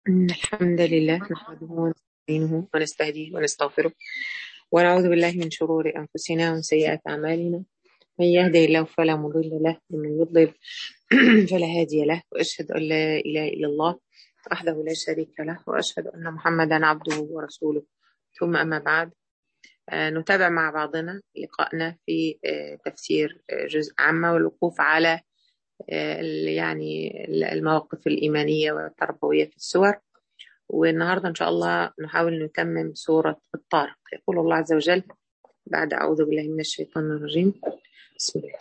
إن الحمد لله نحمده ونستعينه ونستهديه ونستغفره ونعوذ بالله من شرور أنفسنا ومن سيئات أعمالنا من يهده الله فلا مضل له ومن يضلل فلا هادي له وأشهد أن لا إله إلا الله وحده لا شريك له وأشهد أن محمدا عبده ورسوله ثم أما بعد آه، نتابع مع بعضنا لقائنا في آه، تفسير آه، جزء عامة والوقوف على آه، ال- يعني المواقف الإيمانية والتربوية في السور والنهاردة إن شاء الله نحاول نتمم سورة الطارق يقول الله عز وجل بعد أعوذ بالله من الشيطان الرجيم بسم الله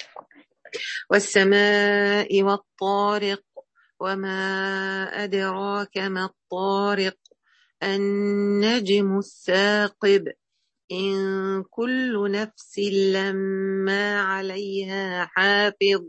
والسماء والطارق وما أدراك ما الطارق النجم الثاقب إن كل نفس لما عليها حافظ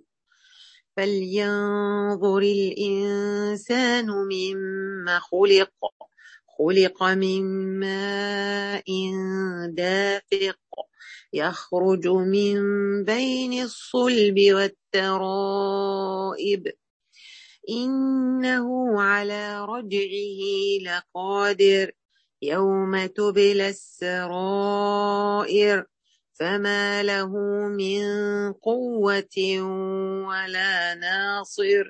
فلينظر الإنسان مما خلق خلق من ماء دافق يخرج من بين الصلب والترائب إنه على رجعه لقادر يوم تبلى السرائر فما له من قوة ولا ناصر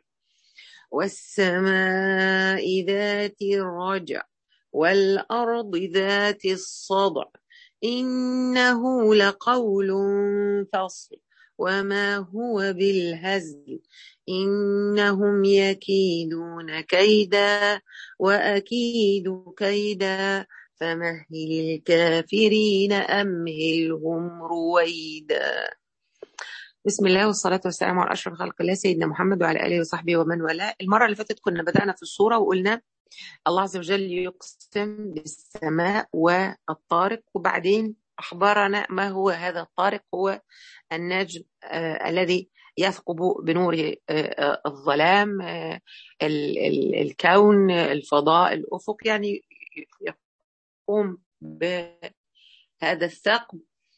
والسماء ذات الرجع والأرض ذات الصدع إنه لقول فصل وما هو بالهزل إنهم يكيدون كيدا وأكيد كيدا فمهل الكافرين أمهلهم رويدا بسم الله والصلاة والسلام على أشرف خلق الله سيدنا محمد وعلى آله وصحبه ومن والاه المرة اللي فاتت كنا بدأنا في الصورة وقلنا الله عز وجل يقسم بالسماء والطارق وبعدين أخبرنا ما هو هذا الطارق هو النجم آه الذي يثقب بنور آه الظلام آه ال- ال- الكون الفضاء الأفق يعني يقوم بهذا الثقب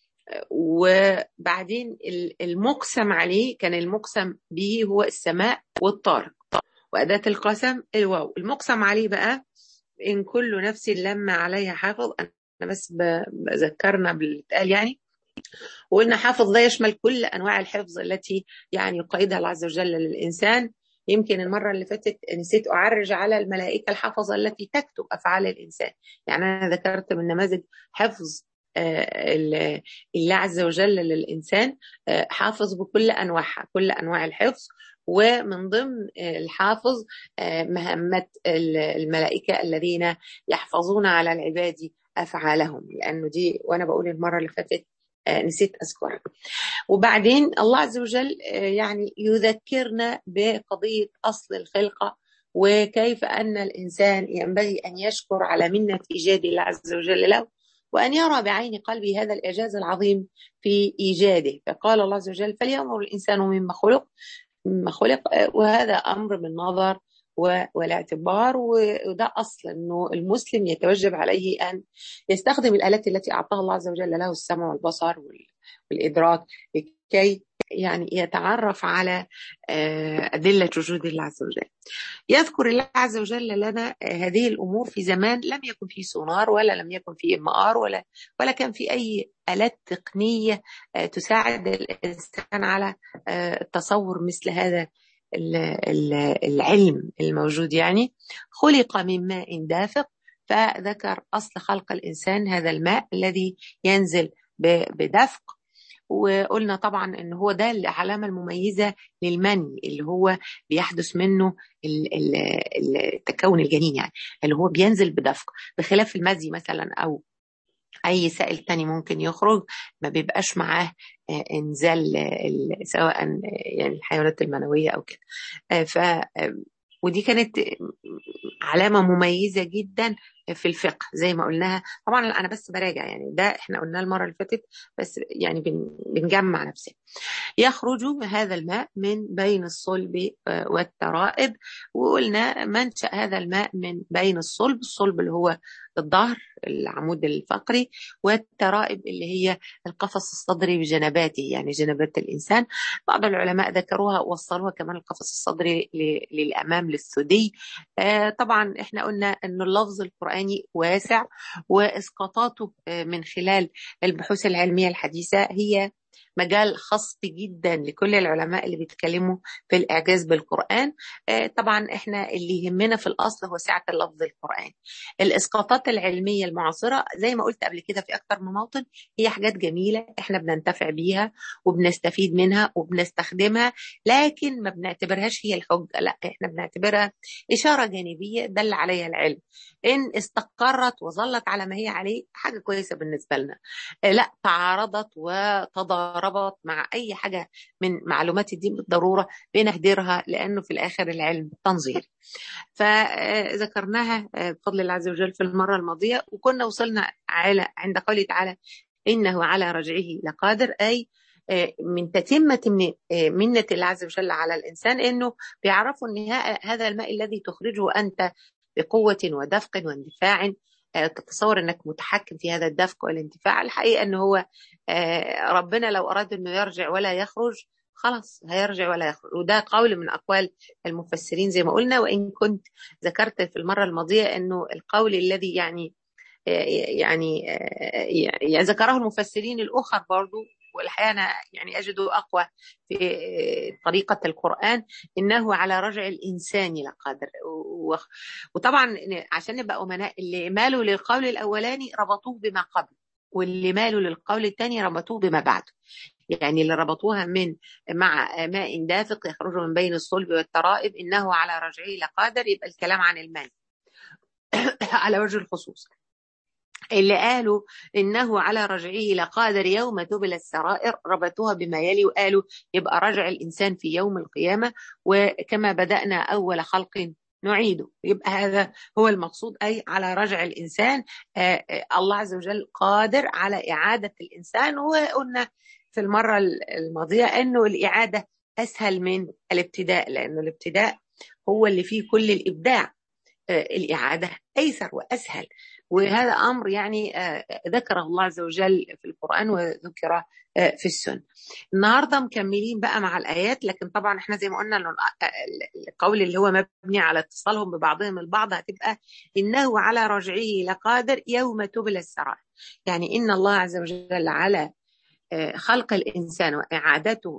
وبعدين ال- المقسم عليه كان المقسم به هو السماء والطارق وأداة القسم الواو المقسم عليه بقى إن كل نفس لما عليها حافظ أنا بس ب- بذكرنا باللي اتقال يعني وقلنا حافظ ده يشمل كل أنواع الحفظ التي يعني يقيدها الله عز وجل للإنسان يمكن المرة اللي فاتت نسيت أعرج على الملائكة الحافظة التي تكتب أفعال الإنسان يعني أنا ذكرت من نماذج حفظ آه، ال- الله عز وجل للإنسان آه، حافظ بكل أنواعها كل أنواع الحفظ ومن ضمن آه، الحافظ آه، مهمة ال- الملائكة الذين يحفظون على العباد أفعالهم لأنه دي وأنا بقول المرة اللي فاتت آه، نسيت أذكرها وبعدين الله عز وجل آه، يعني يذكرنا بقضية أصل الخلقة وكيف أن الإنسان ينبغي أن يشكر على منة إيجاد الله عز وجل له وأن يرى بعين قلبه هذا الإعجاز العظيم في إيجاده فقال الله عز وجل فلينظر الإنسان مما خلق مما خلق آه، وهذا أمر بالنظر و- والاعتبار و- وده أصل أنه المسلم يتوجب عليه أن يستخدم الآلات التي أعطاها الله عز وجل له السمع والبصر وال- والإدراك لكي يعني يتعرف على آه، أدلة وجود الله عز وجل يذكر الله عز وجل لنا آه، هذه الأمور في زمان لم يكن فيه سونار ولا لم يكن فيه ام ار ولا ولا كان في أي آلات تقنية آه، تساعد الإنسان على آه، التصور مثل هذا ال- ال- العلم الموجود يعني خلق من ماء دافق فذكر أصل خلق الإنسان هذا الماء الذي ينزل ب- بدفق وقلنا طبعا ان هو ده العلامه المميزه للمني اللي هو بيحدث منه ال- ال- ال- التكون الجنين يعني اللي هو بينزل بدفق بخلاف المزي مثلا او اي سائل تاني ممكن يخرج ما بيبقاش معاه آه، انزال آه، ال- سواء آه، يعني الحيوانات المنويه او كده آه، ف آه، ودي كانت علامه مميزه جدا في الفقه زي ما قلناها طبعا انا بس براجع يعني ده احنا قلناه المره اللي فاتت بس يعني بنجمع نفسنا يخرج هذا الماء من بين الصلب والترائب وقلنا منشا هذا الماء من بين الصلب الصلب اللي هو الظهر العمود الفقري والترائب اللي هي القفص الصدري بجنباته يعني جنبات الإنسان بعض العلماء ذكروها ووصلوها كمان القفص الصدري للأمام للثدي آه طبعا احنا قلنا أن اللفظ القرآني واسع وإسقاطاته من خلال البحوث العلمية الحديثة هي مجال خاص جدا لكل العلماء اللي بيتكلموا في الاعجاز بالقران طبعا احنا اللي يهمنا في الاصل هو سعه اللفظ القراني الاسقاطات العلميه المعاصره زي ما قلت قبل كده في اكثر من موطن هي حاجات جميله احنا بننتفع بيها وبنستفيد منها وبنستخدمها لكن ما بنعتبرهاش هي الحجه لا احنا بنعتبرها اشاره جانبيه دل عليها العلم ان استقرت وظلت على ما هي عليه حاجه كويسه بالنسبه لنا لا تعارضت وتضاربت ربط مع اي حاجه من معلومات الدين بالضروره بنهدرها لانه في الاخر العلم تنظير فذكرناها بفضل الله عز وجل في المره الماضيه وكنا وصلنا على عند قوله تعالى انه على رجعه لقادر اي من تتمة من منة الله عز وجل على الإنسان إنه بيعرفوا أن هذا الماء الذي تخرجه أنت بقوة ودفق واندفاع تتصور انك متحكم في هذا الدفق والانتفاع الحقيقه ان هو ربنا لو اراد انه يرجع ولا يخرج خلاص هيرجع ولا يخرج وده قول من اقوال المفسرين زي ما قلنا وان كنت ذكرت في المره الماضيه انه القول الذي يعني يعني يعني ذكره المفسرين الاخر برضو والحقيقه انا يعني اجده اقوى في طريقه القران انه على رجع الانسان لقادر وطبعا عشان نبقى امناء اللي مالوا للقول الاولاني ربطوه بما قبل واللي مالوا للقول الثاني ربطوه بما بعده يعني اللي ربطوها من مع ماء دافق يخرج من بين الصلب والترائب انه على رجعه لقادر يبقى الكلام عن المال على وجه الخصوص اللي قالوا انه على رجعه لقادر يوم تبل السرائر ربطوها بما يلي وقالوا يبقى رجع الانسان في يوم القيامه وكما بدانا اول خلق نعيده يبقى هذا هو المقصود اي على رجع الانسان آه الله عز وجل قادر على اعاده الانسان وقلنا في المره الماضيه انه الاعاده اسهل من الابتداء لانه الابتداء هو اللي فيه كل الابداع آه الاعاده ايسر واسهل وهذا امر يعني ذكره الله عز وجل في القران وذكر في السنه. النهارده مكملين بقى مع الايات لكن طبعا احنا زي ما قلنا القول اللي هو مبني على اتصالهم ببعضهم البعض هتبقى انه على رجعه لقادر يوم تبلى السرائر. يعني ان الله عز وجل على خلق الانسان واعادته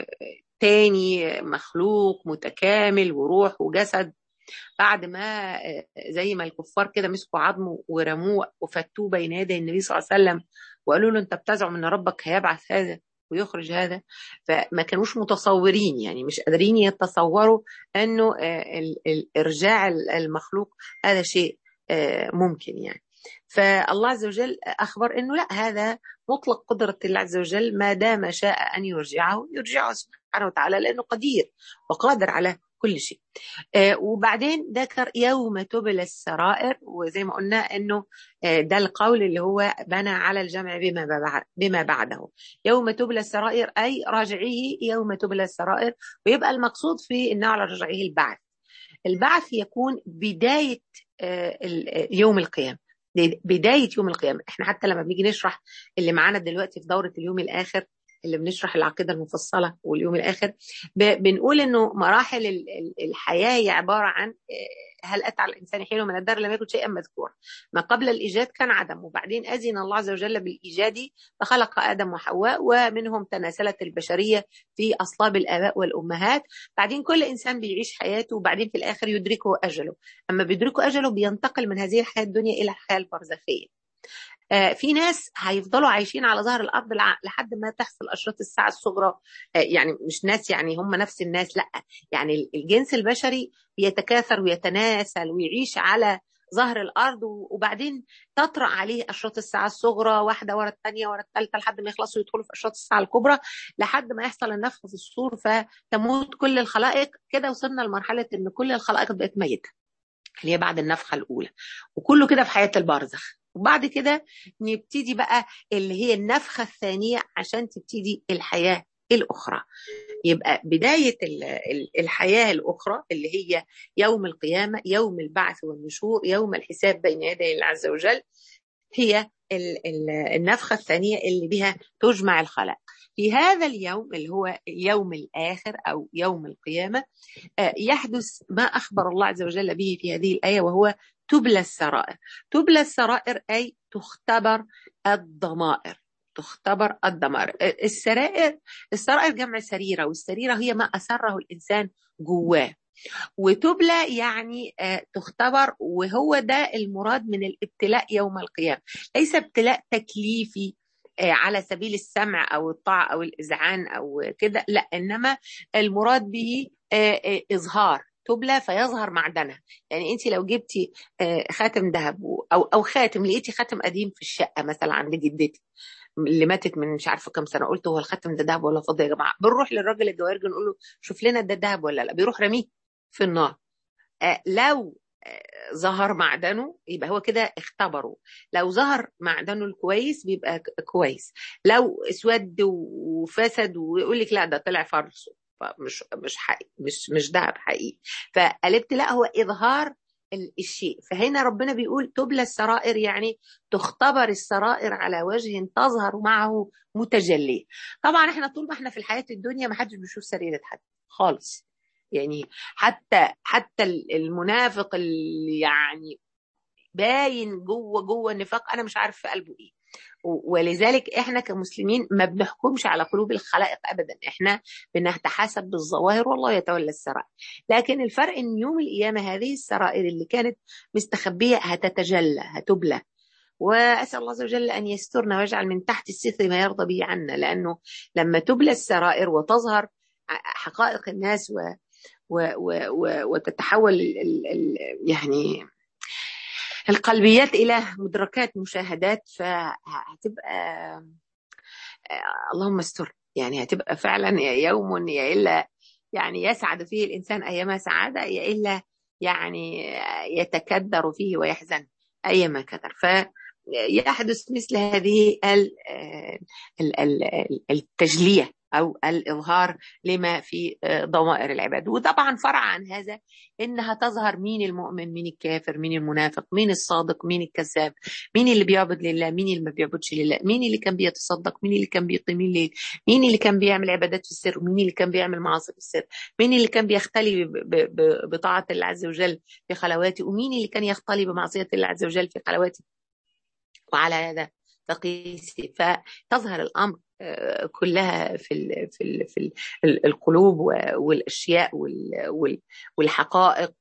تاني مخلوق متكامل وروح وجسد بعد ما زي ما الكفار كده مسكوا عظمه ورموه وفتوه بين يدي النبي صلى الله عليه وسلم وقالوا له انت بتزعم ان ربك هيبعث هذا ويخرج هذا فما كانوش متصورين يعني مش قادرين يتصوروا انه ارجاع المخلوق هذا شيء ممكن يعني فالله عز وجل اخبر انه لا هذا مطلق قدره الله عز وجل ما دام شاء ان يرجعه يرجعه سبحانه وتعالى لانه قدير وقادر على كل شيء آه وبعدين ذكر يوم تبلى السرائر وزي ما قلنا انه آه ده القول اللي هو بنى على الجمع بما بعد بما بعده يوم تبلى السرائر اي رجعه يوم تبلى السرائر ويبقى المقصود في انه على رجعه البعث البعث يكون بدايه آه يوم القيامه بدايه يوم القيامه احنا حتى لما بنيجي نشرح اللي معانا دلوقتي في دوره اليوم الاخر اللي بنشرح العقيده المفصله واليوم الاخر بنقول انه مراحل الحياه هي عباره عن هل اتى على الانسان حين من الدار لم يكن شيئا مذكورا ما قبل الايجاد كان عدم وبعدين اذن الله عز وجل بالايجاد فخلق ادم وحواء ومنهم تناسلت البشريه في اصلاب الاباء والامهات بعدين كل انسان بيعيش حياته وبعدين في الاخر يدركه اجله اما بيدركه اجله بينتقل من هذه الحياه الدنيا الى الحياه البرزخيه في ناس هيفضلوا عايشين على ظهر الارض لحد ما تحصل اشراط الساعه الصغرى يعني مش ناس يعني هم نفس الناس لا يعني الجنس البشري بيتكاثر ويتناسل ويعيش على ظهر الارض وبعدين تطرا عليه اشراط الساعه الصغرى واحده ورا الثانيه ورا الثالثه لحد ما يخلصوا يدخلوا في اشراط الساعه الكبرى لحد ما يحصل النفخ في الصور فتموت كل الخلائق كده وصلنا لمرحله ان كل الخلائق بقت ميته اللي هي بعد النفخه الاولى وكله كده في حياه البرزخ وبعد كده نبتدي بقى اللي هي النفخه الثانيه عشان تبتدي الحياه الاخرى يبقى بدايه الحياه الاخرى اللي هي يوم القيامه يوم البعث والنشور يوم الحساب بين يدي الله عز وجل هي النفخه الثانيه اللي بها تجمع الخلق في هذا اليوم اللي هو اليوم الآخر أو يوم القيامة يحدث ما أخبر الله عز وجل به في هذه الآية وهو تبلى السرائر تبلى السرائر أي تختبر الضمائر تختبر الضمائر السرائر السرائر جمع سريرة والسريرة هي ما أسره الإنسان جواه وتبلى يعني تختبر وهو ده المراد من الابتلاء يوم القيامة ليس ابتلاء تكليفي على سبيل السمع او الطاعه او الاذعان او كده لا انما المراد به اظهار تبلى فيظهر معدنها يعني انت لو جبتي خاتم ذهب او او خاتم لقيتي خاتم قديم في الشقه مثلا عند جدتي اللي ماتت من مش عارفه كام سنه قلت هو الخاتم ده ذهب ولا فضه يا جماعه بنروح للراجل الجوارجي نقول له شوف لنا ده ذهب ولا لا بيروح رميه في النار لو ظهر معدنه يبقى هو كده اختبره لو ظهر معدنه الكويس بيبقى كويس لو اسود وفسد ويقول لك لا ده طلع فرس مش مش حقيقي مش مش دهب حقيقي فالابتلاء هو اظهار الشيء فهنا ربنا بيقول تبلى السرائر يعني تختبر السرائر على وجه تظهر معه متجليه طبعا احنا طول ما احنا في الحياه الدنيا ما حدش بيشوف سريره حد خالص يعني حتى حتى المنافق اللي يعني باين جوه جوه النفاق انا مش عارف في قلبه ايه ولذلك احنا كمسلمين ما بنحكمش على قلوب الخلائق ابدا احنا بنتحاسب بالظواهر والله يتولى السرائر لكن الفرق ان يوم القيامه هذه السرائر اللي كانت مستخبيه هتتجلى هتبلى واسال الله عز وجل ان يسترنا ويجعل من تحت الستر ما يرضى به عنا لانه لما تبلى السرائر وتظهر حقائق الناس و و و و وتتحول ال ال يعني القلبيات الى مدركات مشاهدات فهتبقى اللهم استر يعني هتبقى فعلا يوم يا الا يعني يسعد فيه الانسان ايما سعاده يا الا يعني يتكدر فيه ويحزن ايما كدر فيحدث مثل هذه التجليه او الاظهار لما في ضمائر العباد وطبعا فرع عن هذا انها تظهر مين المؤمن مين الكافر مين المنافق مين الصادق مين الكذاب مين اللي بيعبد لله مين اللي ما بيعبدش لله مين اللي كان بيتصدق مين اللي كان بيقيم الليل مين اللي كان بيعمل عبادات في السر ومين اللي كان بيعمل معاصي في السر مين اللي كان بيختلي بطاعه الله عز وجل في خلواته ومين اللي كان يختلي بمعصيه الله عز وجل في خلواته وعلى هذا فقيسي فتظهر الامر كلها في ال في ال في ال القلوب والاشياء والحقائق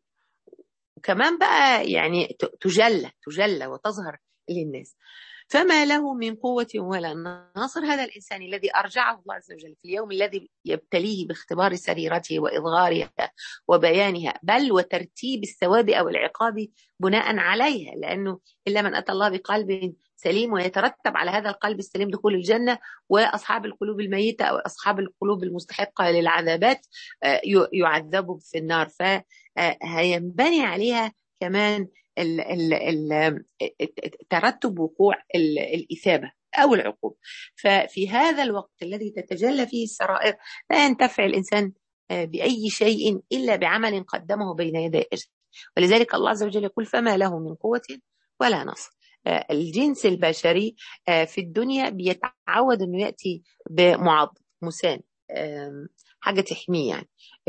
وكمان بقى يعني تجلى تجلى وتظهر للناس فما له من قوة ولا ناصر هذا الإنسان الذي أرجعه الله عز وجل في اليوم الذي يبتليه باختبار سريرته وإظهارها وبيانها بل وترتيب الثواب أو العقاب بناء عليها لأنه إلا من أتى الله بقلب سليم ويترتب على هذا القلب السليم دخول الجنة وأصحاب القلوب الميتة أو أصحاب القلوب المستحقة للعذابات يعذبوا في النار فهينبني عليها كمان ال ال ال ترتب وقوع الإثابة أو العقوبة ففي هذا الوقت الذي تتجلى فيه السرائر لا ينتفع الإنسان بأي شيء إلا بعمل قدمه بين يدي أجل ولذلك الله عز وجل يقول فما له من قوة ولا نصر الجنس البشري في الدنيا بيتعود انه ياتي بمعضد مسان حاجه تحميه يعني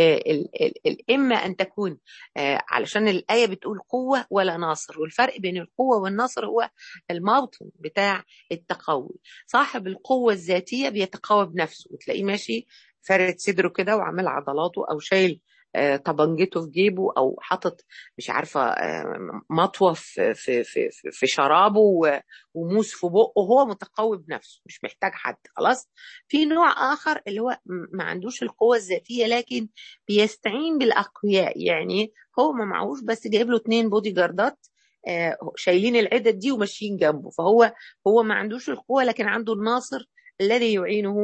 اما ان تكون علشان الايه بتقول قوه ولا ناصر والفرق بين القوه والنصر هو الموطن بتاع التقوي صاحب القوه الذاتيه بيتقوى بنفسه وتلاقيه ماشي فارد صدره كده وعامل عضلاته او شايل طبنجته في جيبه او حاطط مش عارفه مطوه في في في, في شرابه وموس في بقه هو متقوي بنفسه مش محتاج حد خلاص في نوع اخر اللي هو ما عندوش القوه الذاتيه لكن بيستعين بالاقوياء يعني هو ما معهوش بس جايب له اتنين بودي جاردات شايلين العدد دي وماشيين جنبه فهو هو ما عندوش القوه لكن عنده الناصر الذي يعينه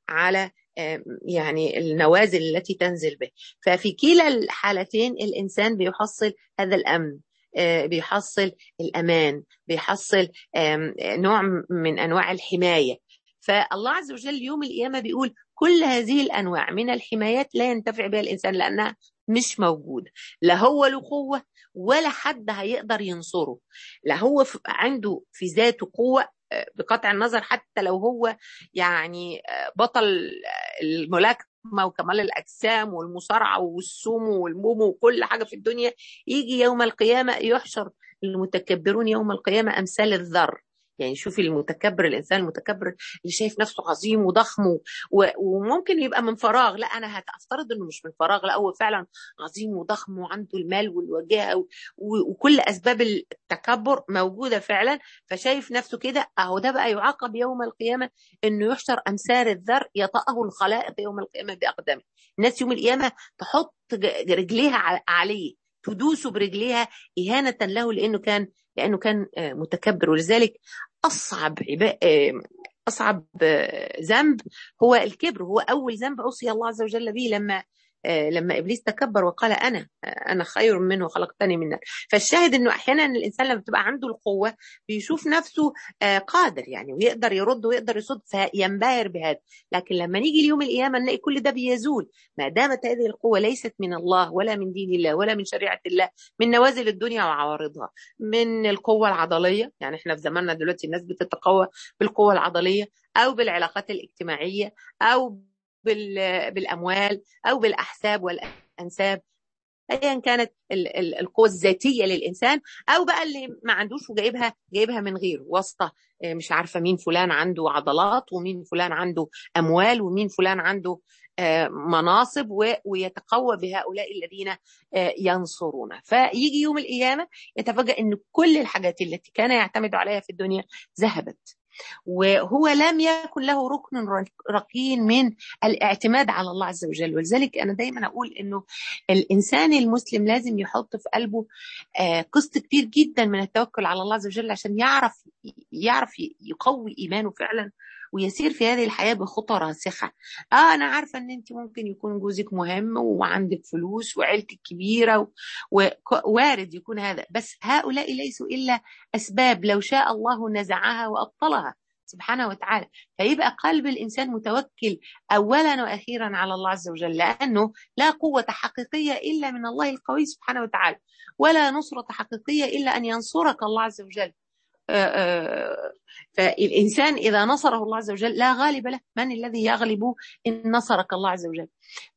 على يعني النوازل التي تنزل به ففي كلا الحالتين الإنسان بيحصل هذا الأمن بيحصل الأمان بيحصل نوع من أنواع الحماية فالله عز وجل يوم القيامة بيقول كل هذه الأنواع من الحمايات لا ينتفع بها الإنسان لأنها مش موجودة لا هو له قوة ولا حد هيقدر ينصره لا هو عنده في ذاته قوة بقطع النظر حتى لو هو يعني بطل الملاكمة وكمال الأجسام والمصارعة والسومو والمومو وكل حاجة في الدنيا يجي يوم القيامة يحشر المتكبرون يوم القيامة أمثال الذر يعني شوفي المتكبر الانسان المتكبر اللي شايف نفسه عظيم وضخم وممكن يبقى من فراغ لا انا هفترض انه مش من فراغ لا هو فعلا عظيم وضخم وعنده المال والوجاهه وكل اسباب التكبر موجوده فعلا فشايف نفسه كده اهو ده بقى يعاقب يوم القيامه انه يحشر امثال الذر يطأه الخلائق يوم القيامه باقدامه الناس يوم القيامه تحط رجليها عليه تدوسه برجليها اهانه له لانه كان لانه كان متكبر ولذلك اصعب عباء اصعب ذنب هو الكبر هو اول ذنب عصي الله عز وجل به لما لما ابليس تكبر وقال انا انا خير منه خلقتني من نار فالشاهد انه احيانا الانسان لما بتبقى عنده القوه بيشوف نفسه قادر يعني ويقدر يرد ويقدر يصد فينبهر بهذا لكن لما نيجي ليوم القيامه نلاقي كل ده بيزول ما دامت هذه القوه ليست من الله ولا من دين الله ولا من شريعه الله من نوازل الدنيا وعوارضها من القوه العضليه يعني احنا في زماننا دلوقتي الناس بتتقوى بالقوه العضليه او بالعلاقات الاجتماعيه او بالاموال او بالاحساب والانساب ايا كانت القوه الذاتيه للانسان او بقى اللي ما عندوش وجايبها جايبها من غيره واسطه مش عارفه مين فلان عنده عضلات ومين فلان عنده اموال ومين فلان عنده مناصب ويتقوى بهؤلاء الذين ينصرونه فيجي يوم القيامه يتفاجأ ان كل الحاجات التي كان يعتمد عليها في الدنيا ذهبت وهو لم يكن له ركن ركين من الاعتماد على الله عز وجل ولذلك انا دايما اقول انه الانسان المسلم لازم يحط في قلبه قسط كبير جدا من التوكل على الله عز وجل عشان يعرف يعرف يقوي ايمانه فعلا ويسير في هذه الحياه بخطى راسخه اه انا عارفه ان انت ممكن يكون جوزك مهم وعندك فلوس وعيلتك كبيره ووارد يكون هذا بس هؤلاء ليسوا الا اسباب لو شاء الله نزعها وابطلها سبحانه وتعالى فيبقى قلب الانسان متوكل اولا واخيرا على الله عز وجل لانه لا قوه حقيقيه الا من الله القوي سبحانه وتعالى ولا نصره حقيقيه الا ان ينصرك الله عز وجل فالإنسان إذا نصره الله عز وجل لا غالب له من الذي يغلب إن نصرك الله عز وجل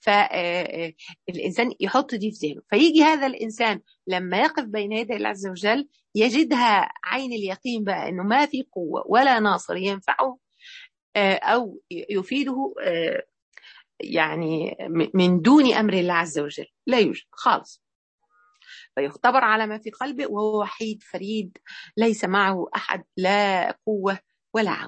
فالإنسان يحط دي في ذهنه فيجي هذا الإنسان لما يقف بين يدي الله عز وجل يجدها عين اليقين بقى إنه ما في قوة ولا ناصر ينفعه أو يفيده يعني من دون أمر الله عز وجل لا يوجد خالص فيختبر على ما في قلبه وهو وحيد فريد ليس معه احد لا قوه ولا عون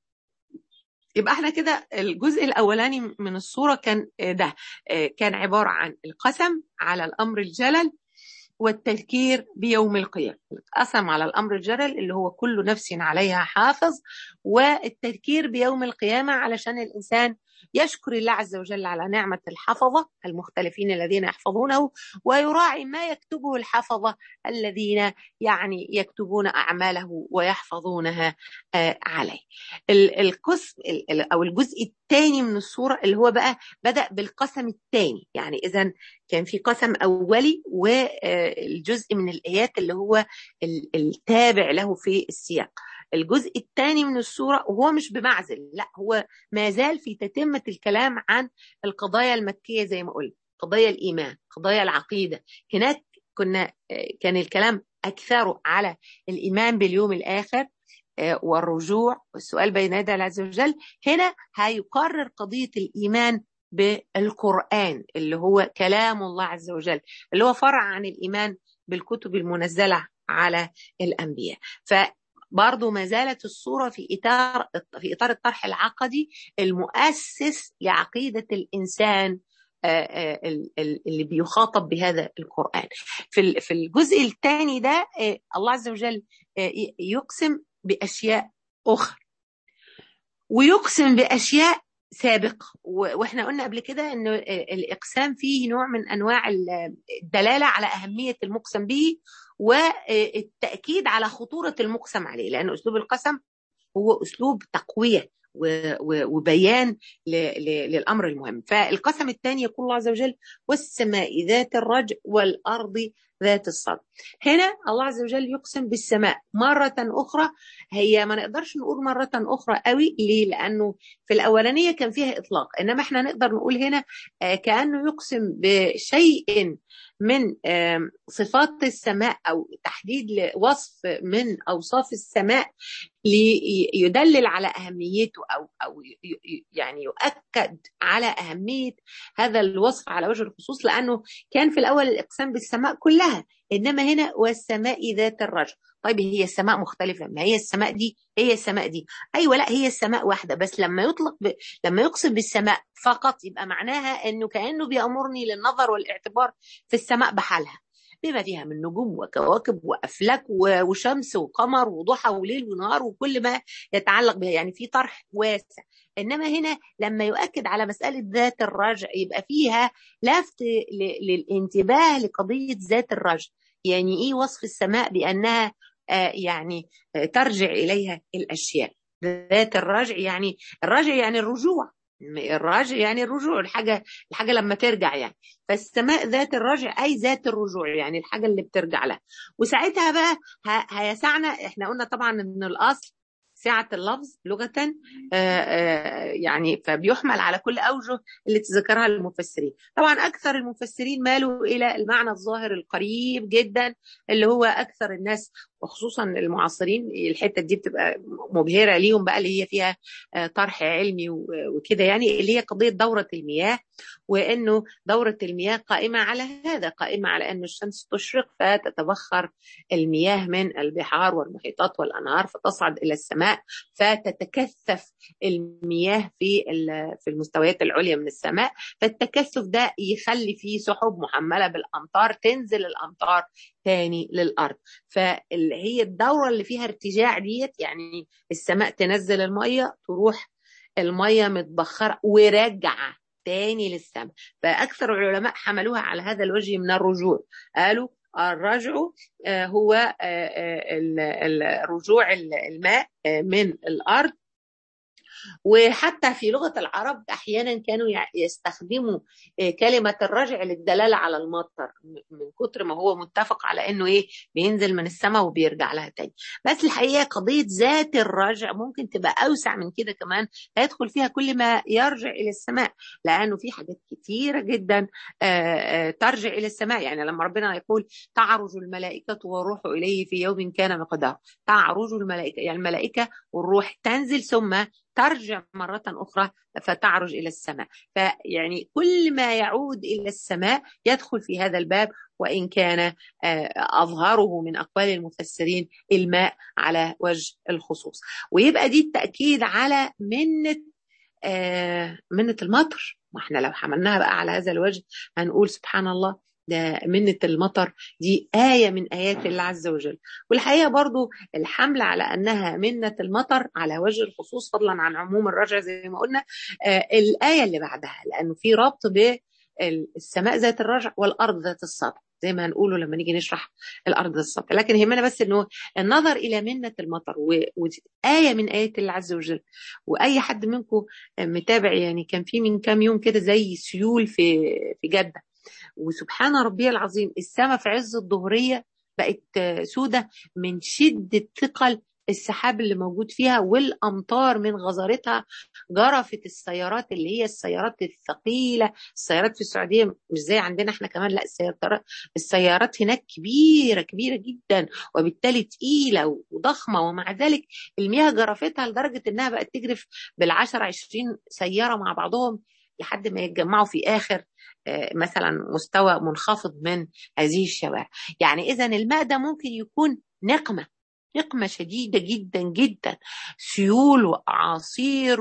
يبقى احنا كده الجزء الاولاني من الصوره كان ده كان عباره عن القسم على الامر الجلل والتذكير بيوم القيامة القسم على الأمر الجلل اللي هو كل نفس عليها حافظ والتذكير بيوم القيامة علشان الإنسان يشكر الله عز وجل على نعمة الحفظة المختلفين الذين يحفظونه ويراعي ما يكتبه الحفظة الذين يعني يكتبون أعماله ويحفظونها عليه القسم أو الجزء الثاني من الصورة اللي هو بقى بدأ بالقسم الثاني يعني إذا كان في قسم أولي والجزء من الآيات اللي هو التابع له في السياق الجزء الثاني من السورة وهو مش بمعزل لا هو ما زال في تتمة الكلام عن القضايا المكية زي ما قلت قضايا الإيمان قضايا العقيدة هناك كنا كان الكلام أكثر على الإيمان باليوم الآخر والرجوع والسؤال بين يدي الله عز وجل هنا هيقرر قضية الإيمان بالقرآن اللي هو كلام الله عز وجل اللي هو فرع عن الإيمان بالكتب المنزلة على الأنبياء ف برضه ما زالت الصورة في إطار في إطار الطرح العقدي المؤسس لعقيدة الإنسان اللي بيخاطب بهذا القرآن في في الجزء الثاني ده الله عز وجل يقسم بأشياء أخرى ويقسم بأشياء سابق واحنا قلنا قبل كده ان الاقسام فيه نوع من انواع الدلاله على اهميه المقسم به والتاكيد على خطوره المقسم عليه لان اسلوب القسم هو اسلوب تقويه وبيان للامر المهم فالقسم الثاني يقول الله عز وجل والسماء ذات الرجع والارض ذات الصدع هنا الله عز وجل يقسم بالسماء مرة أخرى هي ما نقدرش نقول مرة أخرى قوي ليه لأنه في الأولانية كان فيها إطلاق إنما إحنا نقدر نقول هنا كأنه يقسم بشيء من صفات السماء أو تحديد وصف من أوصاف السماء ليدلل على أهميته أو أو يعني يؤكد على أهمية هذا الوصف على وجه الخصوص لأنه كان في الأول الإقسام بالسماء كلها إنما هنا والسماء ذات الرجع طيب هي السماء مختلفة ما هي السماء دي هي السماء دي أيوة لا هي السماء واحدة بس لما يطلق ب... لما يقسم بالسماء فقط يبقى معناها إنه كأنه بيأمرني للنظر والاعتبار في السماء بحالها بما فيها من نجوم وكواكب وافلاك وشمس وقمر وضحى وليل ونهار وكل ما يتعلق بها يعني في طرح واسع انما هنا لما يؤكد على مساله ذات الرجع يبقى فيها لفت للانتباه لقضيه ذات الرجع يعني ايه وصف السماء بانها آه يعني آه ترجع اليها الاشياء ذات الرجع يعني الرجع يعني الرجوع الرجع يعني الرجوع الحاجه الحاجه لما ترجع يعني فالسماء ذات الرجع اي ذات الرجوع يعني الحاجه اللي بترجع لها وساعتها بقى هيسعنا احنا قلنا طبعا ان الاصل سعة اللفظ لغة آآ آآ يعني فبيحمل على كل أوجه اللي تذكرها المفسرين طبعا أكثر المفسرين مالوا إلى المعنى الظاهر القريب جدا اللي هو أكثر الناس وخصوصا المعاصرين الحته دي بتبقى مبهره ليهم بقى اللي هي فيها طرح علمي وكده يعني اللي هي قضيه دوره المياه وانه دوره المياه قائمه على هذا قائمه على ان الشمس تشرق فتتبخر المياه من البحار والمحيطات والانهار فتصعد الى السماء فتتكثف المياه في في المستويات العليا من السماء فالتكثف ده يخلي فيه سحب محمله بالامطار تنزل الامطار تاني للارض فهي الدوره اللي فيها ارتجاع ديت يعني السماء تنزل الميه تروح الميه متبخره وراجعه تاني للسماء فاكثر العلماء حملوها على هذا الوجه من الرجوع قالوا الرجع هو رجوع الماء من الارض وحتى في لغة العرب أحيانا كانوا يستخدموا كلمة الرجع للدلالة على المطر من كتر ما هو متفق على أنه إيه بينزل من السماء وبيرجع لها تاني بس الحقيقة قضية ذات الرجع ممكن تبقى أوسع من كده كمان هيدخل فيها كل ما يرجع إلى السماء لأنه في حاجات كتيرة جدا ترجع إلى السماء يعني لما ربنا يقول تعرج الملائكة والروح إليه في يوم كان مقداره تعرج الملائكة يعني الملائكة والروح تنزل ثم ترجع مرة أخرى فتعرج إلى السماء فيعني كل ما يعود إلى السماء يدخل في هذا الباب وإن كان أظهره من أقوال المفسرين الماء على وجه الخصوص ويبقى دي التأكيد على منة منة المطر ما احنا لو حملناها بقى على هذا الوجه هنقول سبحان الله ده منة المطر دي آية من آيات الله عز وجل والحقيقة برضو الحمل على أنها منة المطر على وجه الخصوص فضلا عن عموم الرجع زي ما قلنا آه الآية اللي بعدها لأنه في ربط بالسماء ذات الرجع والأرض ذات السطح زي ما هنقوله لما نيجي نشرح الارض ذات السطح لكن يهمنا بس انه النظر الى منه المطر وايه من ايات الله عز وجل واي حد منكم متابع يعني كان في من كام يوم كده زي سيول في في جده وسبحان ربي العظيم السماء في عز الظهرية بقت سودة من شدة ثقل السحاب اللي موجود فيها والامطار من غزارتها جرفت السيارات اللي هي السيارات الثقيله السيارات في السعوديه مش زي عندنا احنا كمان لا السيارات السيارات هناك كبيره كبيره جدا وبالتالي تقيله وضخمه ومع ذلك المياه جرفتها لدرجه انها بقت تجرف بالعشر عشرين سياره مع بعضهم لحد ما يتجمعوا في اخر مثلا مستوى منخفض من هذه الشوارع يعني اذا الماء ده ممكن يكون نقمه نقمه شديده جدا جدا سيول واعاصير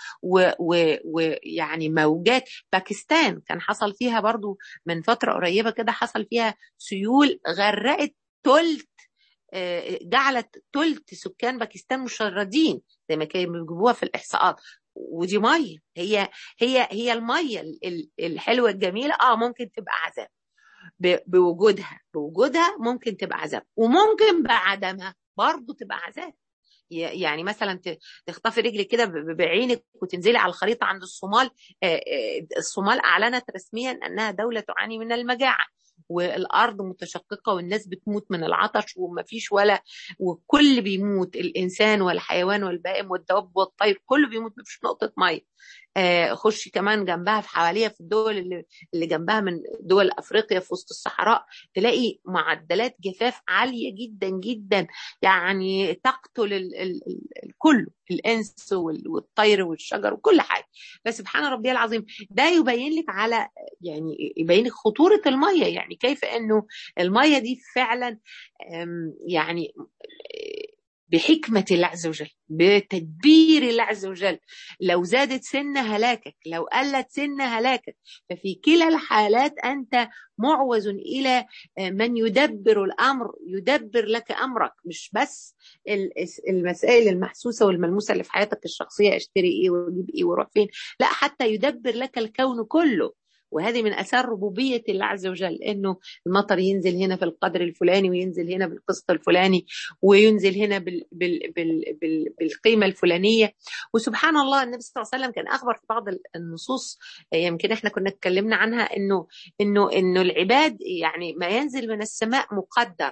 ويعني موجات باكستان كان حصل فيها برضو من فتره قريبه كده حصل فيها سيول غرقت ثلث جعلت ثلث سكان باكستان مشردين زي ما كانوا بيجيبوها في الاحصاءات ودي ميه هي هي هي الميه الحلوه الجميله اه ممكن تبقى عذاب بوجودها بوجودها ممكن تبقى عذاب وممكن بعدمها برضه تبقى عذاب يعني مثلا تخطفي رجلك كده بعينك وتنزلي على الخريطه عند الصومال الصومال اعلنت رسميا انها دوله تعاني من المجاعه والارض متشققه والناس بتموت من العطش ومفيش ولا وكل بيموت الانسان والحيوان والبائم والدواب والطير كله بيموت مفيش نقطه ميه آه خشي كمان جنبها في حواليها في الدول اللي, اللي جنبها من دول افريقيا في وسط الصحراء تلاقي معدلات جفاف عاليه جدا جدا يعني تقتل ال ال ال كله الانس والطير والشجر وكل حاجه فسبحان ربي العظيم ده يبين لك على يعني يبين لك خطوره الميه يعني كيف انه الميه دي فعلا يعني بحكمة الله عز وجل بتدبير الله عز وجل لو زادت سنة هلاكك لو قلت سنة هلاكك ففي كلا الحالات أنت معوز إلى من يدبر الأمر يدبر لك أمرك مش بس المسائل المحسوسة والملموسة اللي في حياتك الشخصية اشتري إيه واجيب إيه واروح فين لا حتى يدبر لك الكون كله وهذه من اثار ربوبيه الله عز وجل انه المطر ينزل هنا في القدر الفلاني وينزل هنا بالقسط الفلاني وينزل هنا بال بال بال بال بالقيمه الفلانيه وسبحان الله النبي صلى الله عليه وسلم كان اخبر في بعض النصوص يمكن احنا كنا اتكلمنا عنها انه انه انه العباد يعني ما ينزل من السماء مقدر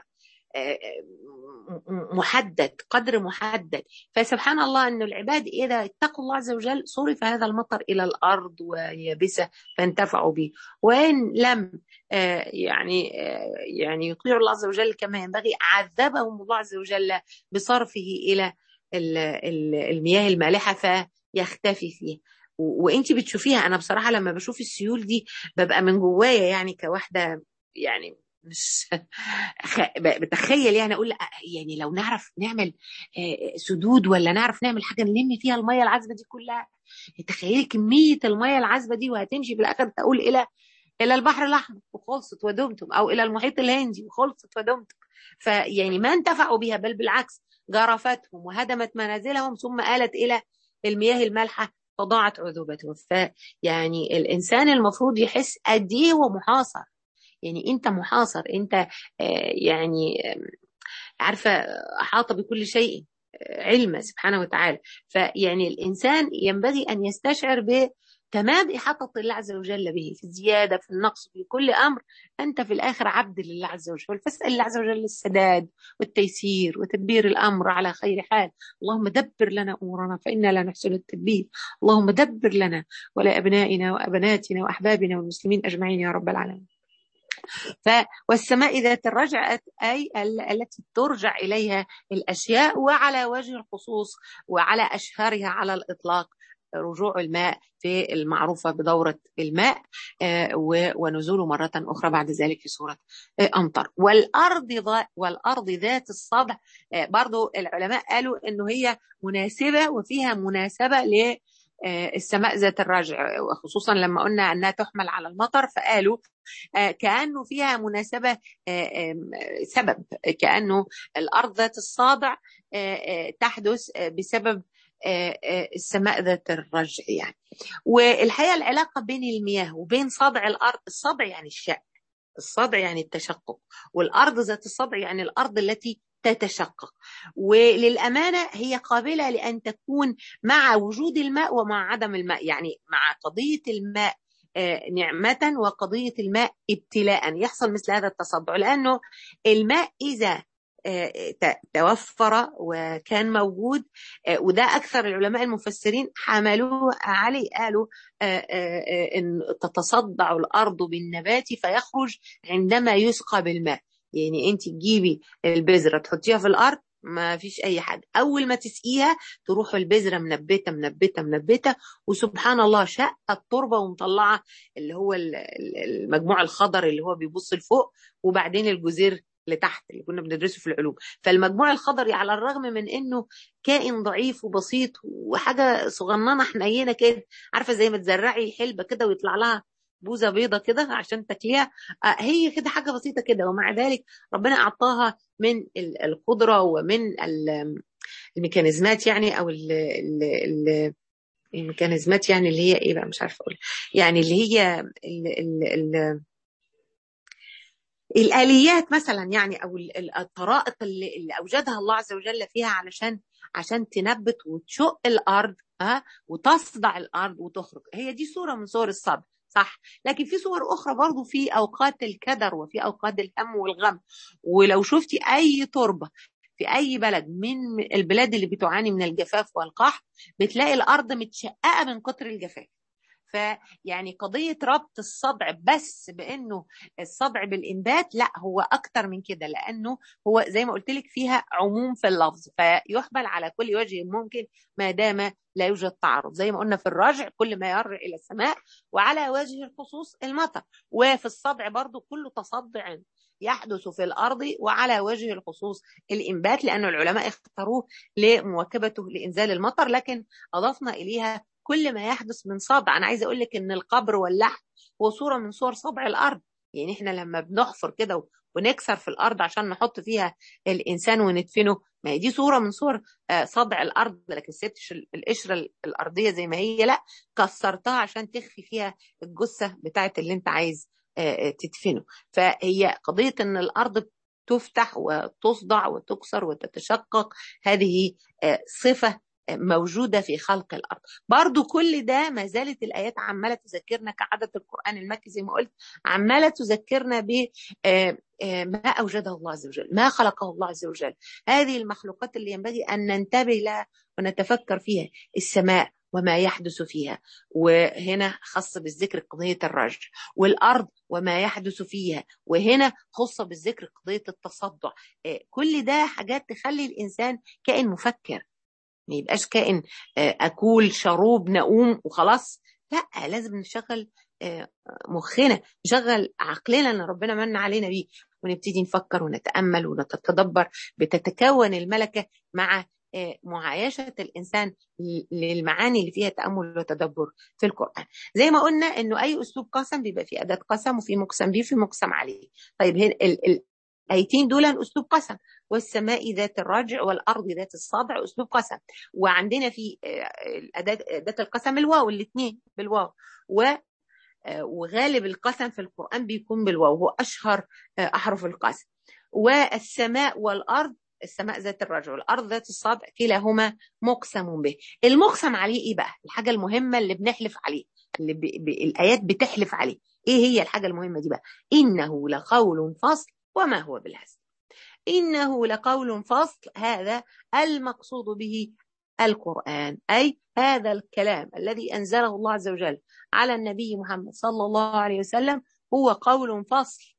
محدد قدر محدد فسبحان الله أن العباد إذا اتقوا الله عز وجل صرف هذا المطر إلى الأرض ويابسة فانتفعوا به وإن لم يعني يعني يطيعوا الله عز وجل كما ينبغي عذبهم الله عز وجل بصرفه إلى المياه المالحة فيختفي فيه وانت بتشوفيها انا بصراحه لما بشوف السيول دي ببقى من جوايا يعني كواحده يعني مش بتخيل يعني اقول يعني لو نعرف نعمل سدود ولا نعرف نعمل حاجه نلم فيها الميه العذبه دي كلها تخيلي كميه الميه العذبه دي وهتمشي في الاخر تقول الى الى البحر الاحمر وخلصت ودمتم او الى المحيط الهندي وخلصت ودمتم فيعني ما انتفعوا بها بل بالعكس جرفتهم وهدمت منازلهم ثم آلت الى المياه المالحه فضاعت عذوبتهم فيعني الانسان المفروض يحس قد ايه هو محاصر يعني انت محاصر انت يعني عارفه احاط بكل شيء علما سبحانه وتعالى فيعني الانسان ينبغي ان يستشعر بتمام احاطه الله عز وجل به في الزياده في النقص في كل امر انت في الاخر عبد لله عز وجل فاسال الله عز وجل السداد والتيسير وتدبير الامر على خير حال اللهم دبر لنا امورنا فانا لا نحسن التدبير اللهم دبر لنا ولابنائنا وابناتنا واحبابنا والمسلمين اجمعين يا رب العالمين ف والسماء ذات الرجع أي التي ترجع إليها الأشياء وعلى وجه الخصوص وعلى أشهرها على الإطلاق رجوع الماء في المعروفة بدورة الماء ونزوله مرة أخرى بعد ذلك في سورة أمطر والأرض والأرض ذات الصدع برضو العلماء قالوا أنه هي مناسبة وفيها مناسبة ل السماء ذات الرجع وخصوصا لما قلنا انها تحمل على المطر فقالوا كانه فيها مناسبه سبب كانه الارض ذات الصادع تحدث بسبب السماء ذات الرجع يعني والحقيقه العلاقه بين المياه وبين صدع الارض الصدع يعني الشق الصدع يعني التشقق والارض ذات الصدع يعني الارض التي تتشقق وللأمانة هي قابلة لأن تكون مع وجود الماء ومع عدم الماء يعني مع قضية الماء نعمة وقضية الماء ابتلاء يحصل مثل هذا التصدع لأنه الماء إذا توفر وكان موجود وده أكثر العلماء المفسرين حملوه عليه قالوا أن تتصدع الأرض بالنبات فيخرج عندما يسقى بالماء يعني انت تجيبي البذره تحطيها في الارض ما فيش اي حاجه اول ما تسقيها تروح البذره منبته منبته منبته وسبحان الله شق التربه ومطلعه اللي هو المجموع الخضر اللي هو بيبص لفوق وبعدين الجزير لتحت اللي كنا بندرسه في العلوم فالمجموع الخضري على الرغم من انه كائن ضعيف وبسيط وحاجه صغننه حنينه كده عارفه زي ما تزرعي حلبه كده ويطلع لها بوزه بيضه كده عشان تاكليها هي كده حاجه بسيطه كده ومع ذلك ربنا اعطاها من القدره ومن الميكانيزمات يعني او ال ال ال الميكانيزمات يعني اللي هي ايه بقى مش عارفه اقول يعني اللي هي ال ال ال الاليات مثلا يعني او الطرائق اللي, اللي اوجدها الله عز وجل فيها علشان عشان تنبت وتشق الارض ها وتصدع الارض وتخرج هي دي صوره من صور الصبر صح لكن في صور اخرى برضو في اوقات الكدر وفي اوقات الهم والغم ولو شفتي اي تربه في اي بلد من البلاد اللي بتعاني من الجفاف والقحط بتلاقي الارض متشققه من كتر الجفاف فيعني قضية ربط الصدع بس بأنه الصدع بالإنبات لا هو أكتر من كده لأنه هو زي ما قلت لك فيها عموم في اللفظ فيحمل على كل وجه ممكن ما دام لا يوجد تعارض زي ما قلنا في الرجع كل ما يرجع إلى السماء وعلى وجه الخصوص المطر وفي الصدع برضو كل تصدع يحدث في الأرض وعلى وجه الخصوص الإنبات لأن العلماء اختاروه لمواكبته لإنزال المطر لكن أضفنا إليها كل ما يحدث من صدع انا عايزه اقول لك ان القبر واللحم هو صوره من صور صدع الارض يعني احنا لما بنحفر كده ونكسر في الارض عشان نحط فيها الانسان وندفنه ما هي دي صوره من صور صدع الارض لكن سبتش القشره الارضيه زي ما هي لا كسرتها عشان تخفي فيها الجثه بتاعت اللي انت عايز تدفنه فهي قضيه ان الارض تفتح وتصدع وتكسر وتتشقق هذه صفه موجودة في خلق الأرض برضو كل ده ما زالت الآيات عمالة تذكرنا كعادة القرآن المكي زي ما قلت عمالة تذكرنا ب ما أوجده الله عز وجل ما خلقه الله عز وجل هذه المخلوقات اللي ينبغي أن ننتبه لها ونتفكر فيها السماء وما يحدث فيها وهنا خاص بالذكر قضية الرجع والأرض وما يحدث فيها وهنا خاصة بالذكر قضية التصدع كل ده حاجات تخلي الإنسان كائن مفكر ما يبقاش كائن اكول شروب نقوم وخلاص لا لازم نشغل مخنا نشغل عقلنا اللي ربنا من علينا بيه ونبتدي نفكر ونتامل ونتدبر بتتكون الملكه مع معايشه الانسان للمعاني اللي فيها تامل وتدبر في القران زي ما قلنا انه اي اسلوب قسم بيبقى فيه اداه قسم وفي مقسم به وفي مقسم عليه طيب هنا الايتين دول اسلوب قسم والسماء ذات الرجع والارض ذات الصدع اسلوب قسم وعندنا في اداه اداه القسم الواو الاثنين بالواو و وغالب القسم في القران بيكون بالواو هو اشهر احرف القسم والسماء والارض السماء ذات الرجع والارض ذات الصدع كلاهما مقسم به المقسم عليه ايه بقى الحاجه المهمه اللي بنحلف عليه اللي ب... ب... الايات بتحلف عليه ايه هي الحاجه المهمه دي بقى انه لقول فصل وما هو بالهزل إنه لقول فصل هذا المقصود به القرآن أي هذا الكلام الذي أنزله الله عز وجل على النبي محمد صلى الله عليه وسلم هو قول فصل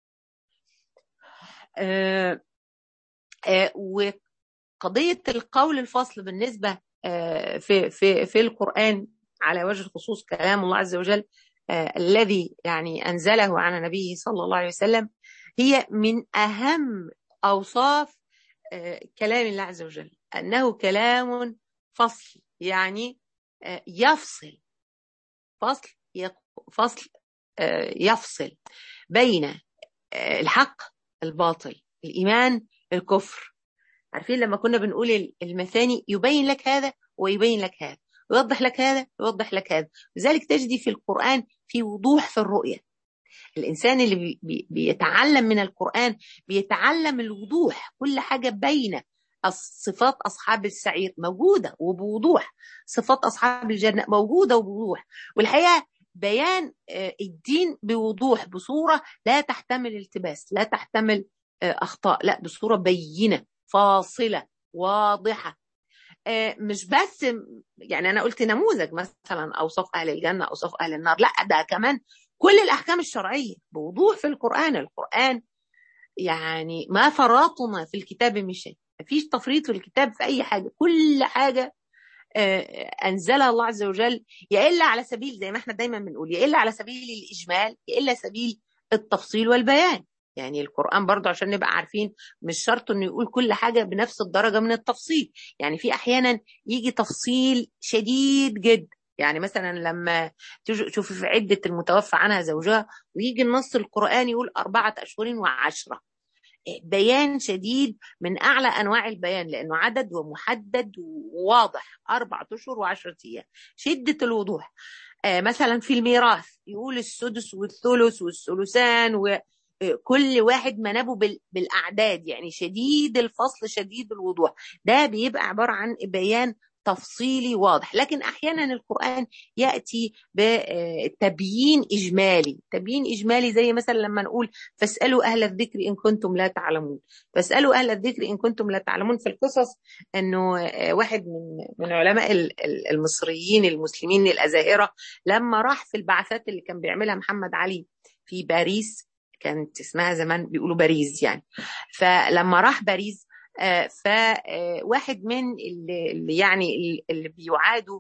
آآ آآ وقضية القول الفصل بالنسبة في, في, في القرآن على وجه الخصوص كلام الله عز وجل الذي يعني أنزله على نبيه صلى الله عليه وسلم هي من أهم أوصاف كلام الله عز وجل أنه كلام فصل يعني يفصل فصل فصل يفصل بين الحق الباطل الإيمان الكفر عارفين لما كنا بنقول المثاني يبين لك هذا ويبين لك هذا يوضح لك هذا يوضح لك هذا لذلك تجدي في القرآن في وضوح في الرؤية الإنسان اللي بي بي بيتعلم من القرآن بيتعلم الوضوح كل حاجة باينة صفات أصحاب السعير موجودة وبوضوح صفات أصحاب الجنة موجودة وبوضوح والحقيقة بيان الدين بوضوح بصورة لا تحتمل التباس لا تحتمل أخطاء لا بصورة بينة فاصلة واضحة مش بس يعني أنا قلت نموذج مثلا أوصاف أهل الجنة أوصاف أهل النار لا ده كمان كل الأحكام الشرعية بوضوح في القرآن القرآن يعني ما فرطنا في الكتاب من شيء مفيش تفريط في الكتاب في أي حاجة كل حاجة أنزلها الله عز وجل يا إلا على سبيل زي ما احنا دايما بنقول يا إلا على سبيل الإجمال يا إلا سبيل التفصيل والبيان يعني القرآن برضو عشان نبقى عارفين مش شرط انه يقول كل حاجة بنفس الدرجة من التفصيل يعني في احيانا يجي تفصيل شديد جدا يعني مثلا لما تشوفي في عدة المتوفى عنها زوجها ويجي النص القرآني يقول أربعة أشهر وعشرة بيان شديد من اعلى انواع البيان لانه عدد ومحدد وواضح اربع اشهر وعشرة ايام شده الوضوح آه مثلا في الميراث يقول السدس والثلث والثلثان وكل واحد منابه بالاعداد يعني شديد الفصل شديد الوضوح ده بيبقى عباره عن بيان تفصيلي واضح لكن احيانا القران ياتي بتبيين اجمالي تبيين اجمالي زي مثلا لما نقول فاسالوا اهل الذكر ان كنتم لا تعلمون فاسالوا اهل الذكر ان كنتم لا تعلمون في القصص انه واحد من من علماء المصريين المسلمين الازاهره لما راح في البعثات اللي كان بيعملها محمد علي في باريس كانت اسمها زمان بيقولوا باريس يعني فلما راح باريس فواحد من اللي يعني اللي بيعادوا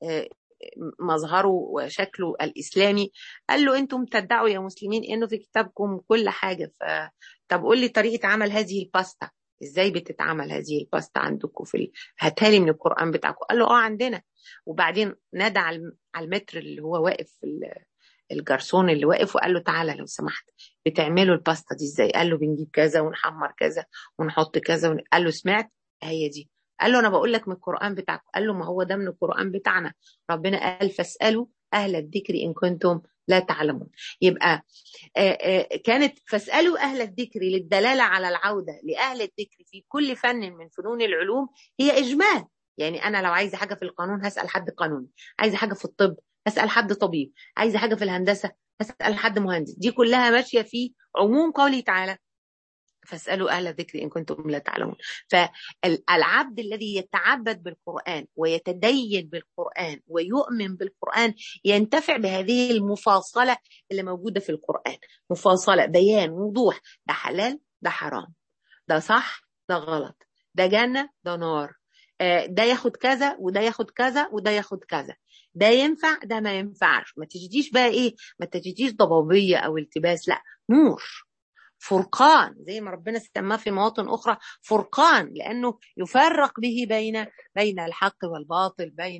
مظهره وشكله الاسلامي قال له انتم تدعوا يا مسلمين انه في كتابكم كل حاجه ف طب قول لي طريقه عمل هذه الباستا ازاي بتتعمل هذه الباستا عندكم في ال... هاتها لي من القران بتاعكم قال له اه عندنا وبعدين نادى على المتر اللي هو واقف في الجرسون اللي واقف وقال له تعالى لو سمحت بتعملوا الباستا دي ازاي قال له بنجيب كذا ونحمر كذا ونحط كذا ون... قال له سمعت هي دي قال له انا بقول لك من القران بتاعكم قال له ما هو ده من القران بتاعنا ربنا قال فاسالوا اهل الذكر ان كنتم لا تعلمون يبقى آآ آآ كانت فاسالوا اهل الذكر للدلاله على العوده لاهل الذكر في كل فن من فنون العلوم هي اجمال يعني انا لو عايزه حاجه في القانون هسال حد قانوني عايزه حاجه في الطب هسال حد طبيب عايزه حاجه في الهندسه هسال حد مهندس دي كلها ماشيه في عموم قوله تعالى فاسألوا أهل الذكر إن كنتم لا تعلمون فالعبد الذي يتعبد بالقرآن ويتدين بالقرآن ويؤمن بالقرآن ينتفع بهذه المفاصلة اللي موجودة في القرآن مفاصلة بيان وضوح ده حلال ده حرام ده صح ده غلط ده جنة ده نار ده ياخد كذا وده ياخد كذا وده ياخد كذا ده ينفع ده ما ينفعش ما تجديش بقى ايه ما تجديش ضبابية او التباس لا نور فرقان زي ما ربنا سماه في مواطن اخرى فرقان لانه يفرق به بين بين الحق والباطل بين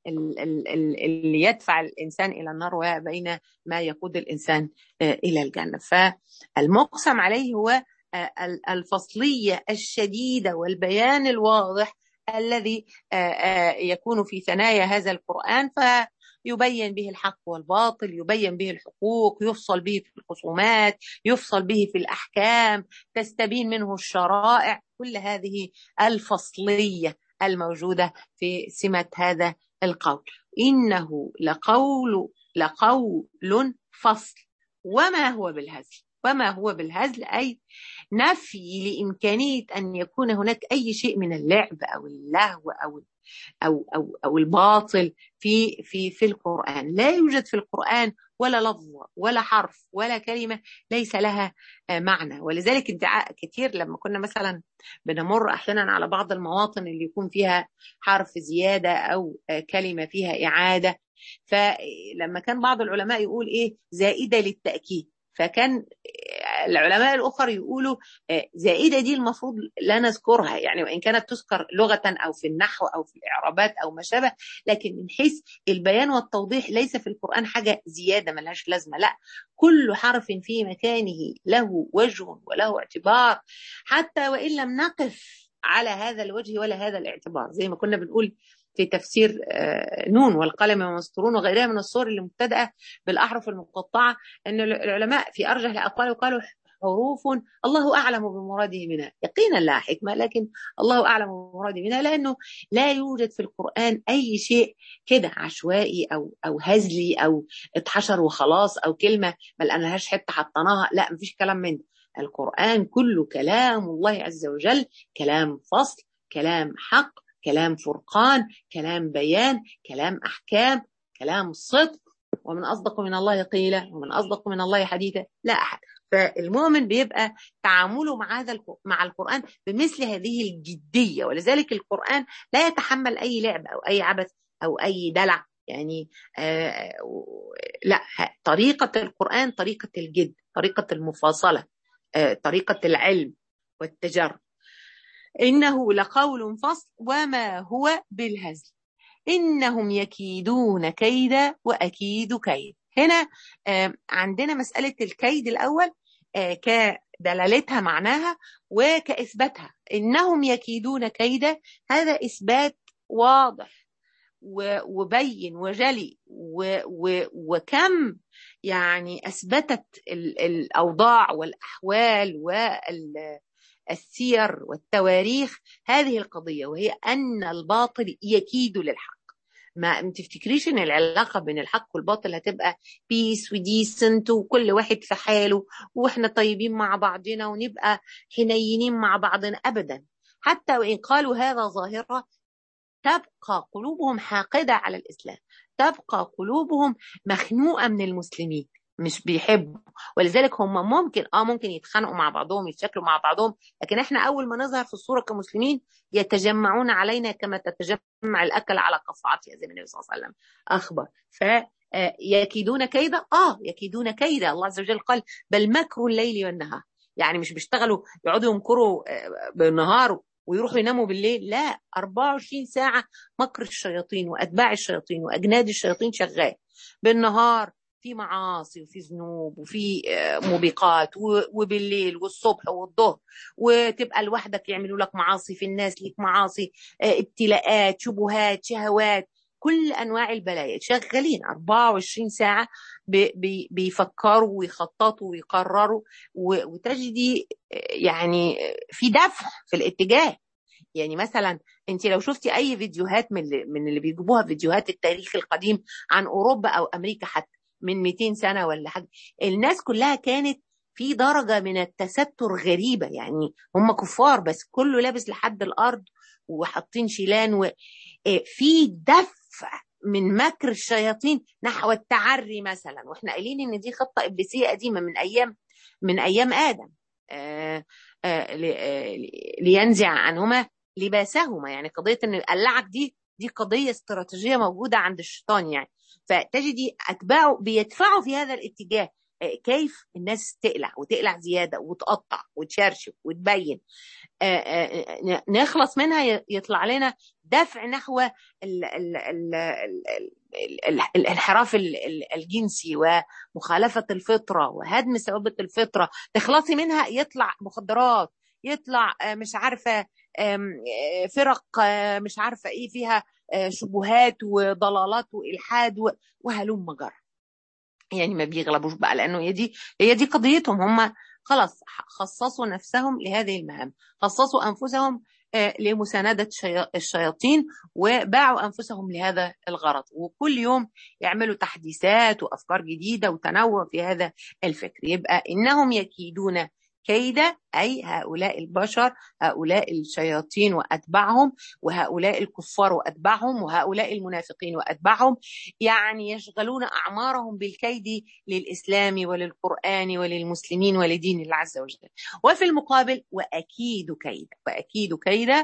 اللي يدفع الانسان الى النار وبين ما يقود الانسان الى الجنه فالمقسم عليه هو الفصليه الشديده والبيان الواضح الذي يكون في ثنايا هذا القران ف يبين به الحق والباطل يبين به الحقوق يفصل به في الخصومات يفصل به في الأحكام تستبين منه الشرائع كل هذه الفصلية الموجودة في سمة هذا القول إنه لقول لقول فصل وما هو بالهزل وما هو بالهزل أي نفي لإمكانية أن يكون هناك أي شيء من اللعب أو اللهو أو او او او الباطل في في في القران لا يوجد في القران ولا لفظ ولا حرف ولا كلمه ليس لها معنى ولذلك انت كتير لما كنا مثلا بنمر احيانا على بعض المواطن اللي يكون فيها حرف زياده او كلمه فيها اعاده فلما كان بعض العلماء يقول ايه زائده للتاكيد فكان العلماء الاخر يقولوا زائده دي المفروض لا نذكرها يعني وان كانت تذكر لغه او في النحو او في الاعرابات او ما شابه لكن من حيث البيان والتوضيح ليس في القران حاجه زياده ملهاش لازمه لا كل حرف في مكانه له وجه وله اعتبار حتى وان لم نقف على هذا الوجه ولا هذا الاعتبار زي ما كنا بنقول في تفسير نون والقلم ومسطرون وغيرها من الصور اللي مبتدأة بالأحرف المقطعة أن العلماء في أرجح الأقوال قالوا حروف الله أعلم بمراده منها يقينا لا حكمة لكن الله أعلم بمراده منها لأنه لا يوجد في القرآن أي شيء كده عشوائي أو أو هزلي أو اتحشر وخلاص أو كلمة ما لقناهاش حتة حطيناها لا مفيش كلام من ده القرآن كله كلام الله عز وجل كلام فصل كلام حق كلام فرقان كلام بيان كلام احكام كلام صدق ومن اصدق من الله قيلا ومن اصدق من الله حديثا لا احد فالمؤمن بيبقى تعامله مع هذا مع القران بمثل هذه الجديه ولذلك القران لا يتحمل اي لعب او اي عبث او اي دلع يعني آه لا طريقه القران طريقه الجد طريقه المفاصله آه طريقه العلم والتجرب إنه لقول فصل وما هو بالهزل إنهم يكيدون كيدا وأكيد كيد هنا عندنا مسألة الكيد الأول كدلالتها معناها وكاثباتها انهم يكيدون كيدا هذا اثبات واضح وبين وجلي وكم يعني اثبتت الاوضاع والاحوال والسير والتواريخ هذه القضيه وهي ان الباطل يكيد للحق ما ما تفتكريش ان العلاقه بين الحق والباطل هتبقى بيس وديسنت وكل واحد في حاله واحنا طيبين مع بعضنا ونبقى حنينين مع بعضنا ابدا حتى وان قالوا هذا ظاهره تبقى قلوبهم حاقده على الاسلام تبقى قلوبهم مخنوقه من المسلمين مش بيحبوا ولذلك هم ممكن اه ممكن يتخانقوا مع بعضهم يتشكلوا مع بعضهم لكن احنا اول ما نظهر في الصوره كمسلمين يتجمعون علينا كما تتجمع الاكل على قصعتها زي ما النبي صلى الله عليه وسلم اخبر ف يكيدون كيدا اه يكيدون كيدا الله عز وجل قال بل مكر الليل والنهار يعني مش بيشتغلوا يقعدوا ينكروا بالنهار ويروحوا يناموا بالليل لا 24 ساعة مكر الشياطين وأتباع الشياطين وأجناد الشياطين شغال بالنهار في معاصي وفي ذنوب وفي موبقات وبالليل والصبح والظهر وتبقى لوحدك يعملوا لك معاصي في الناس ليك معاصي ابتلاءات شبهات شهوات كل انواع البلايا شغالين 24 ساعه بيفكروا ويخططوا ويقرروا وتجدي يعني في دفع في الاتجاه يعني مثلا انت لو شفتي اي فيديوهات من اللي من اللي بيجيبوها فيديوهات التاريخ القديم عن اوروبا او امريكا حتى من 200 سنه ولا حاجه الناس كلها كانت في درجه من التستر غريبه يعني هم كفار بس كله لابس لحد الارض وحاطين شيلان وفي دفع من مكر الشياطين نحو التعري مثلا واحنا قايلين ان دي خطه ابليسيه قديمه من ايام من ايام ادم آآ آآ لينزع عنهما لباسهما يعني قضيه ان قلعك دي دي قضيه استراتيجيه موجوده عند الشيطان يعني فتجدي اتباعه بيدفعوا في هذا الاتجاه كيف الناس تقلع وتقلع زياده وتقطع وتشرشف وتبين نخلص منها يطلع لنا دفع نحو الانحراف الجنسي ومخالفه الفطره وهدم ثوابت الفطره تخلصي منها يطلع مخدرات يطلع مش عارفه فرق مش عارفه ايه فيها شبهات وضلالات والحاد وهلم جرى يعني ما بيغلبوش بقى لانه هي دي هي دي قضيتهم هم خلاص خصصوا نفسهم لهذه المهام خصصوا انفسهم لمساندة الشياطين وباعوا أنفسهم لهذا الغرض وكل يوم يعملوا تحديثات وأفكار جديدة وتنوع في هذا الفكر يبقى إنهم يكيدون كيدا أي هؤلاء البشر هؤلاء الشياطين وأتباعهم وهؤلاء الكفار وأتباعهم وهؤلاء المنافقين وأتباعهم يعني يشغلون أعمارهم بالكيد للإسلام وللقرآن وللمسلمين ولدين الله عز وجل وفي المقابل وأكيد كيدا وأكيد كيدا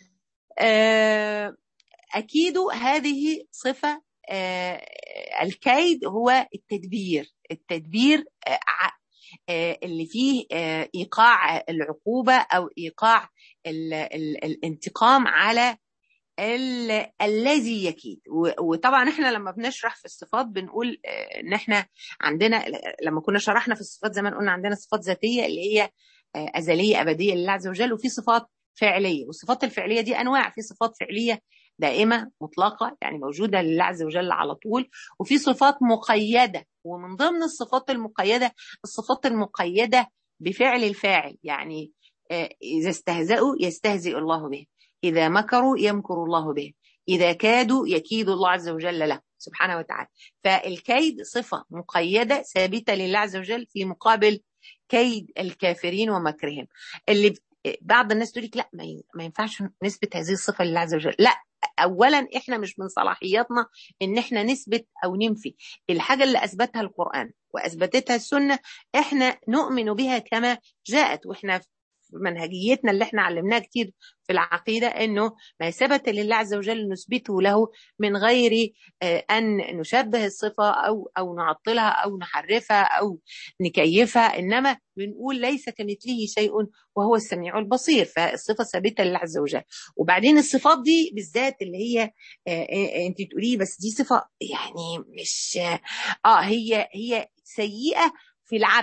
أكيد هذه صفة الكيد هو التدبير التدبير اللي فيه ايقاع العقوبه او ايقاع ال ال الانتقام على ال الذي يكيد وطبعا احنا لما بنشرح في الصفات بنقول ان احنا عندنا لما كنا شرحنا في الصفات زمان قلنا عندنا صفات ذاتيه اللي هي ازليه ابديه لله عز وجل وفي صفات فعليه والصفات الفعليه دي انواع في صفات فعليه دائمه مطلقه يعني موجوده لله عز وجل على طول وفي صفات مقيده ومن ضمن الصفات المقيده الصفات المقيده بفعل الفاعل يعني اذا استهزأوا يستهزئ الله به اذا مكروا يمكر الله به اذا كادوا يكيد الله عز وجل له سبحانه وتعالى فالكيد صفه مقيده ثابته لله عز وجل في مقابل كيد الكافرين ومكرهم اللي بعض الناس تقول لك لا ما ينفعش نثبت هذه الصفه لله عز وجل لا اولا احنا مش من صلاحياتنا ان احنا نثبت او ننفي الحاجه اللي اثبتها القران واثبتتها السنه احنا نؤمن بها كما جاءت واحنا في منهجيتنا اللي احنا علمناها كتير في العقيدة انه ما ثبت لله عز وجل نثبته له من غير ان نشبه الصفة او او نعطلها او نحرفها او نكيفها انما بنقول ليس كمثله شيء وهو السميع البصير فالصفة ثابتة لله عز وجل وبعدين الصفات دي بالذات اللي هي انت تقوليه بس دي صفة يعني مش اه هي هي سيئة في العبد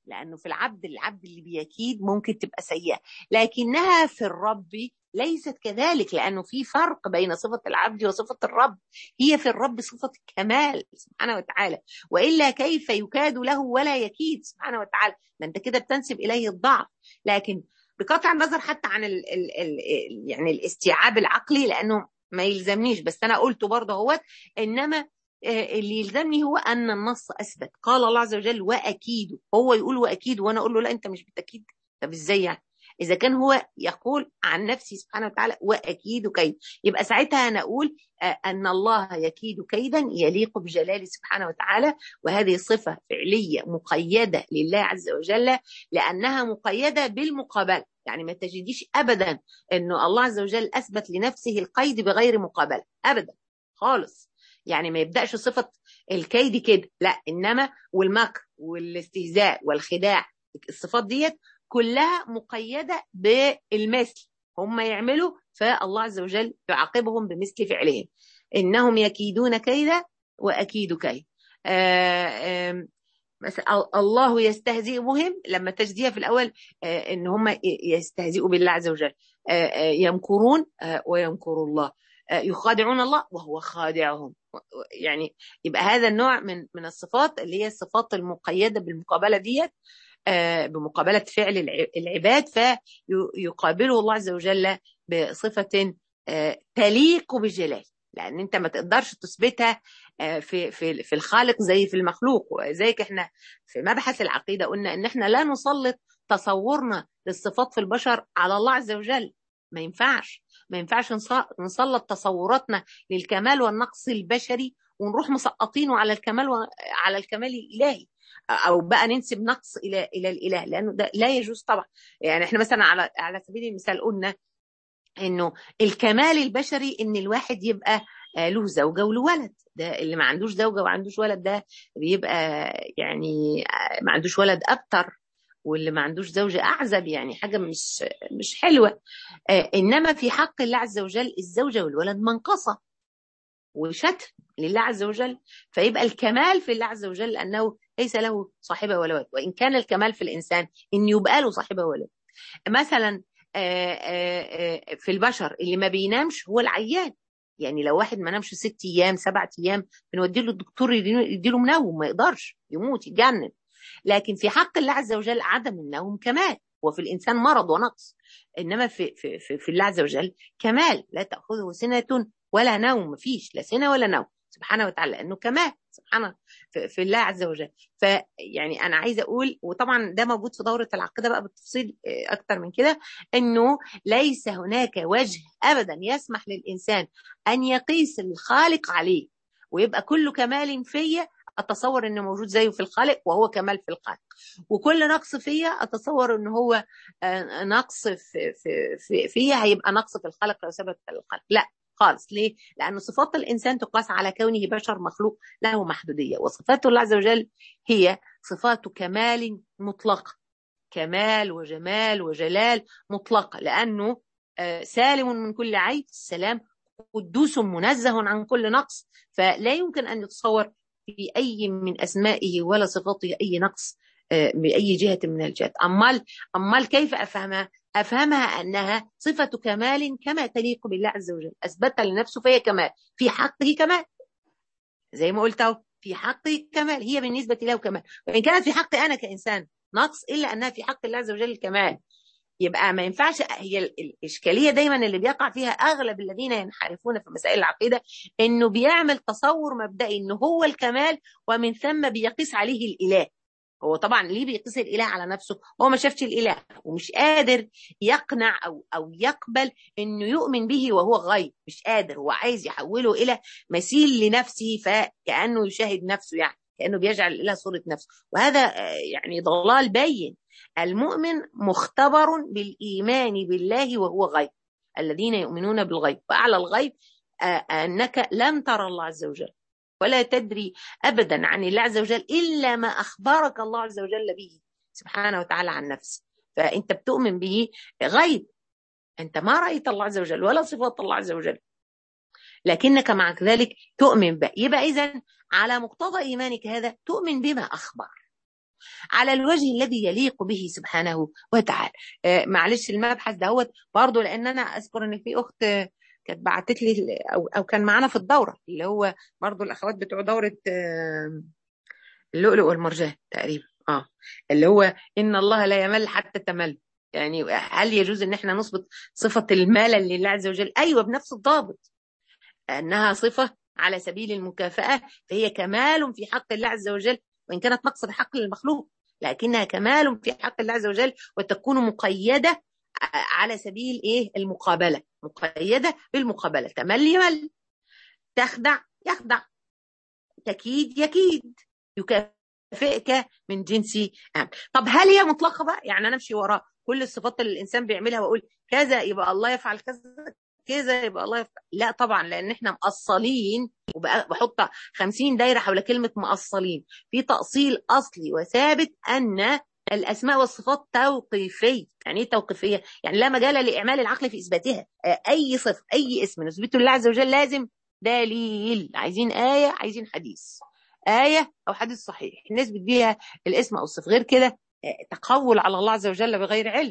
لانه في العبد العبد اللي بيكيد ممكن تبقى سيئه لكنها في الرب ليست كذلك لانه في فرق بين صفه العبد وصفه الرب هي في الرب صفه الكمال سبحانه وتعالى والا كيف يكاد له ولا يكيد سبحانه وتعالى ما انت كده بتنسب اليه الضعف لكن بقطع النظر حتى عن ال ال ال يعني الاستيعاب العقلي لانه ما يلزمنيش بس انا قلته برضه هو انما اللي يلزمني هو ان النص اثبت قال الله عز وجل واكيد هو يقول واكيد وانا اقول له لا انت مش بتاكيد طب ازاي يعني اذا كان هو يقول عن نفسه سبحانه وتعالى واكيد كيد يبقى ساعتها انا اقول ان الله يكيد كيدا يليق بجلاله سبحانه وتعالى وهذه صفه فعليه مقيده لله عز وجل لانها مقيده بالمقابله يعني ما تجديش ابدا انه الله عز وجل اثبت لنفسه القيد بغير مقابله ابدا خالص يعني ما يبداش صفه الكيد كده لا انما والمكر والاستهزاء والخداع الصفات ديت كلها مقيده بالمثل هم يعملوا فالله عز وجل يعاقبهم بمثل فعلهم انهم يكيدون كيدا واكيد كيد الله يستهزئ بهم لما تجديها في الاول ان هم يستهزئوا بالله عز وجل يمكرون ويمكر الله يخادعون الله وهو خادعهم يعني يبقى هذا النوع من من الصفات اللي هي الصفات المقيده بالمقابله ديت بمقابله فعل العباد فيقابله الله عز وجل بصفه تليق بالجلال لان انت ما تقدرش تثبتها في في في الخالق زي في المخلوق وزيك احنا في مبحث العقيده قلنا ان احنا لا نسلط تصورنا للصفات في البشر على الله عز وجل ما ينفعش ما ينفعش نسلط تصوراتنا للكمال والنقص البشري ونروح مسقطينه على الكمال على الكمال الالهي او بقى ننسب نقص الى الى الاله لانه ده لا يجوز طبعا يعني احنا مثلا على على سبيل المثال قلنا انه الكمال البشري ان الواحد يبقى له زوجه وله ولد ده اللي ما عندوش زوجه وعندوش ولد ده بيبقى يعني ما عندوش ولد ابتر واللي ما عندوش زوجة أعزب يعني حاجة مش مش حلوة آه إنما في حق الله عز وجل الزوجة والولد منقصة وشتم لله عز وجل فيبقى الكمال في الله عز وجل أنه ليس له صاحبة ولا ولد وإن كان الكمال في الإنسان إن يبقى له صاحبة ولد مثلا آه آه في البشر اللي ما بينامش هو العيان يعني لو واحد ما نامش ست ايام سبعة ايام بنودي له الدكتور يديله منوم ما يقدرش يموت يتجنن لكن في حق الله عز وجل عدم النوم كمال وفي الانسان مرض ونقص انما في في في, في الله عز وجل كمال لا تاخذه سنه ولا نوم مفيش لا سنه ولا نوم سبحانه وتعالى لانه كمال سبحانه في, في الله عز وجل فيعني انا عايزه اقول وطبعا ده موجود في دوره العقيده بقى بالتفصيل اكتر من كده انه ليس هناك وجه ابدا يسمح للانسان ان يقيس الخالق عليه ويبقى كل كمال فيا اتصور انه موجود زيه في الخالق وهو كمال في الخالق وكل نقص فيا اتصور ان هو نقص في في في فيا هيبقى نقص في الخلق لو ثبت في الخلق لا خالص ليه؟ لأن صفات الإنسان تقاس على كونه بشر مخلوق له محدودية وصفات الله عز وجل هي صفات كمال مطلقة كمال وجمال وجلال مطلقة لأنه سالم من كل عيب السلام قدوس منزه عن كل نقص فلا يمكن أن يتصور في أي من أسمائه ولا صفاته أي نقص بأي جهة من الجهات أمال أمال كيف أفهمها أفهمها أنها صفة كمال كما تليق بالله عز وجل أثبتها لنفسه فهي كمال في حقه كمال زي ما قلت أهو في حقه كمال هي بالنسبة له كمال وإن كانت في حقي أنا كإنسان نقص إلا أنها في حق الله عز وجل كمال يبقى ما ينفعش هي الإشكالية دايما اللي بيقع فيها أغلب الذين ينحرفون في مسائل العقيدة إنه بيعمل تصور مبدئي إنه هو الكمال ومن ثم بيقيس عليه الإله هو طبعا ليه بيقيس الاله على نفسه هو ما شافش الاله ومش قادر يقنع او او يقبل انه يؤمن به وهو غيب مش قادر هو عايز يحوله الى مثيل لنفسه فكانه يشاهد نفسه يعني كانه بيجعل الاله صوره نفسه وهذا يعني ضلال بين المؤمن مختبر بالايمان بالله وهو غيب الذين يؤمنون بالغيب واعلى الغيب انك لم ترى الله عز وجل ولا تدري ابدا عن الله عز وجل الا ما اخبرك الله عز وجل به سبحانه وتعالى عن نفسه فانت بتؤمن به غيب انت ما رايت الله عز وجل ولا صفات الله عز وجل لكنك مع ذلك تؤمن به يبقى اذا على مقتضى ايمانك هذا تؤمن بما اخبر على الوجه الذي يليق به سبحانه وتعالى آه معلش المبحث دهوت برضه لان انا اذكر ان في اخت كانت بعتت لي او او كان معانا في الدوره اللي هو برضه الاخوات بتوع دوره آه اللؤلؤ والمرجان تقريبا اه اللي هو ان الله لا يمل حتى تمل يعني هل يجوز ان احنا نثبت صفه الملل لله عز وجل ايوه بنفس الضابط انها صفه على سبيل المكافاه فهي كمال في حق الله عز وجل وان كانت نقص حق المخلوق لكنها كمال في حق الله عز وجل وتكون مقيده على سبيل ايه المقابله مقيده بالمقابله تمل يمل تخدع يخدع تكيد يكيد يكافئك من جنس أعمل. طب هل هي مطلقه بقى يعني انا امشي وراء كل الصفات اللي الانسان بيعملها واقول كذا يبقى الله يفعل كذا كذا يبقى الله يفعل لا طبعا لان احنا مقصلين وبحط 50 دايره حول كلمه مقصلين في تاصيل اصلي وثابت ان الاسماء والصفات توقيفيه يعني ايه توقيفيه يعني لا مجال لاعمال العقل في اثباتها اي صفه اي اسم نثبته لله عز وجل لازم دليل عايزين ايه عايزين حديث آية أو حديث صحيح الناس بتديها الاسم أو الصفة غير كده تقول على الله عز وجل بغير علم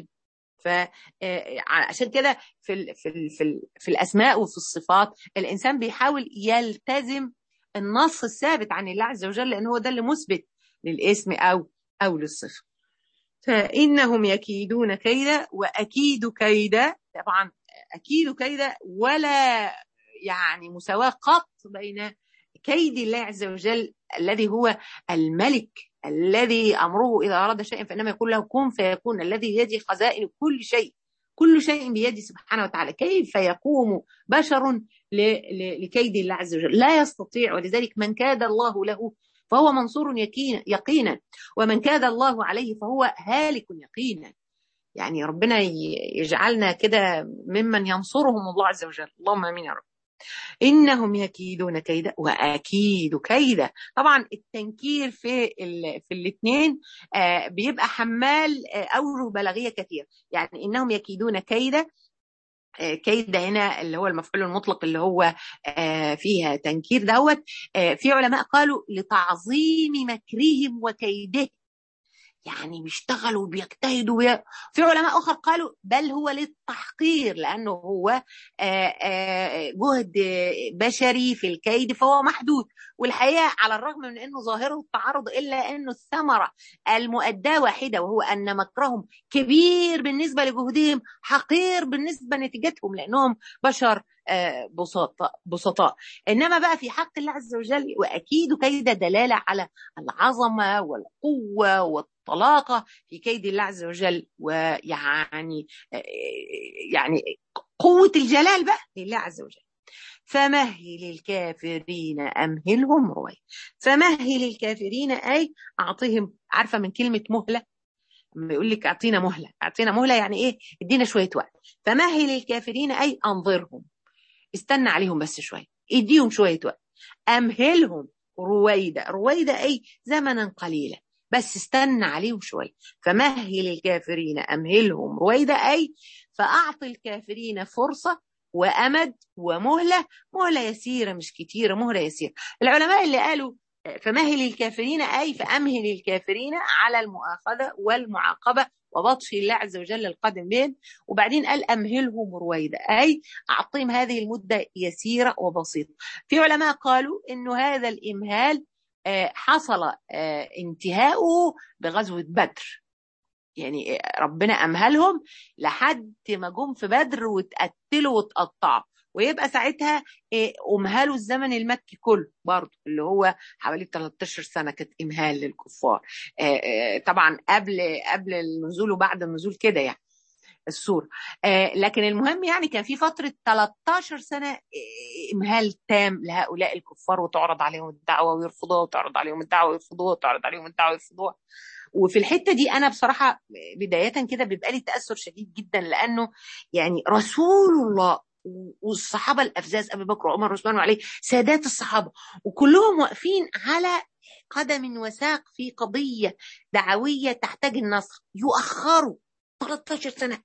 فعشان كده في ال في ال في, ال في الأسماء وفي الصفات الإنسان بيحاول يلتزم النص الثابت عن الله عز وجل لأن هو ده اللي مثبت للاسم أو أو للصفة فإنهم يكيدون كيدا وأكيد كيدا طبعا أكيد كيدا ولا يعني مساواة قط بين كيد الله عز وجل الذي هو الملك الذي امره اذا اراد شيئا فانما يقول له كن فيكون الذي يدي خزائن كل شيء كل شيء بيده سبحانه وتعالى كيف يقوم بشر لكيد الله عز وجل لا يستطيع ولذلك من كاد الله له فهو منصور يقينا ومن كاد الله عليه فهو هالك يقينا يعني ربنا يجعلنا كده ممن ينصرهم الله عز وجل اللهم امين يا رب انهم يكيدون كيدا واكيد كيدا طبعا التنكير في ال في الاثنين آه بيبقى حمال آه اوجه بلاغيه كثير يعني انهم يكيدون كيدا آه كيد هنا اللي هو المفعول المطلق اللي هو فيها تنكير دوت في علماء قالوا لتعظيم مكرهم وكيده يعني بيشتغلوا وبيجتهدوا وبي... في علماء اخر قالوا بل هو للتحقير لانه هو جهد بشري في الكيد فهو محدود والحقيقه على الرغم من انه ظاهره التعارض الا انه الثمره المؤداه واحده وهو ان مكرهم كبير بالنسبه لجهدهم حقير بالنسبه لنتيجتهم لانهم بشر بسطاء بسطاء انما بقى في حق الله عز وجل واكيد كيد دلاله على العظمه والقوه والطلاقه في كيد الله عز وجل ويعني يعني قوه الجلال بقى لله عز وجل فمهل الكافرين امهلهم روي فمهل الكافرين اي اعطهم عارفه من كلمه مهله لما يقول لك اعطينا مهله اعطينا مهله يعني ايه ادينا شويه وقت فمهل الكافرين اي انظرهم استنى عليهم بس شويه اديهم شويه وقت امهلهم رويدا رويدا اي زمنا قليلا بس استنى عليهم شويه فمهل الكافرين امهلهم رويدا اي فاعطي الكافرين فرصه وامد ومهله مهله يسيره مش كتيره مهله يسيره العلماء اللي قالوا فمهل الكافرين اي فامهل الكافرين على المؤاخذه والمعاقبه وبطش الله عز وجل القادم بهم وبعدين قال امهلهم رويدا اي اعطيهم هذه المده يسيره وبسيطه في علماء قالوا انه هذا الامهال حصل انتهاؤه بغزوه بدر يعني ربنا امهلهم لحد ما جم في بدر واتقتلوا واتقطعوا ويبقى ساعتها امهلوا الزمن المكي كله برضه اللي هو حوالي 13 سنه كانت امهال للكفار طبعا قبل قبل النزول وبعد النزول كده يعني السورة لكن المهم يعني كان في فترة 13 سنة إمهال تام لهؤلاء الكفار وتعرض عليهم الدعوة ويرفضوها وتعرض عليهم الدعوة ويرفضوها وتعرض عليهم الدعوة ويرفضوها وفي الحته دي انا بصراحه بدايه كده بيبقى لي تاثر شديد جدا لانه يعني رسول الله والصحابه الافزاز ابي بكر وعمر وعثمان وعلي سادات الصحابه وكلهم واقفين على قدم وساق في قضيه دعويه تحتاج النصر يؤخروا 13 سنه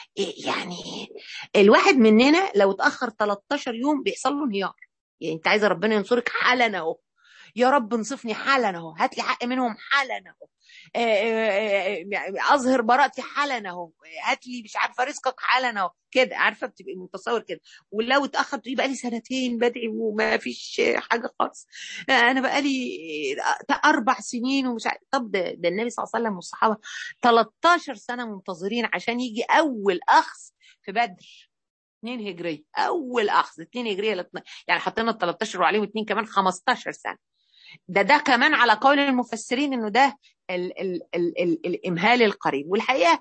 يعني الواحد مننا لو اتاخر 13 يوم بيحصل له انهيار يعني انت عايزه ربنا ينصرك حالا اهو يا رب انصفني حالا اهو هات لي حق منهم حالا اهو اظهر براءتي حالا اهو هات لي مش عارفه رزقك حالا اهو كده عارفه بتبقي متصور كده ولو اتاخر تقولي بقى لي سنتين بدعي وما فيش حاجه خالص انا بقى لي اربع سنين ومش عارف طب ده, ده النبي صلى الله عليه وسلم والصحابه 13 سنه منتظرين عشان يجي اول اخذ في بدر 2 هجريه اول اخذ 2 هجريه يعني حطينا ال 13 وعليهم 2 كمان 15 سنه ده ده كمان على قول المفسرين انه ده ال ال ال ال الامهال القريب والحقيقه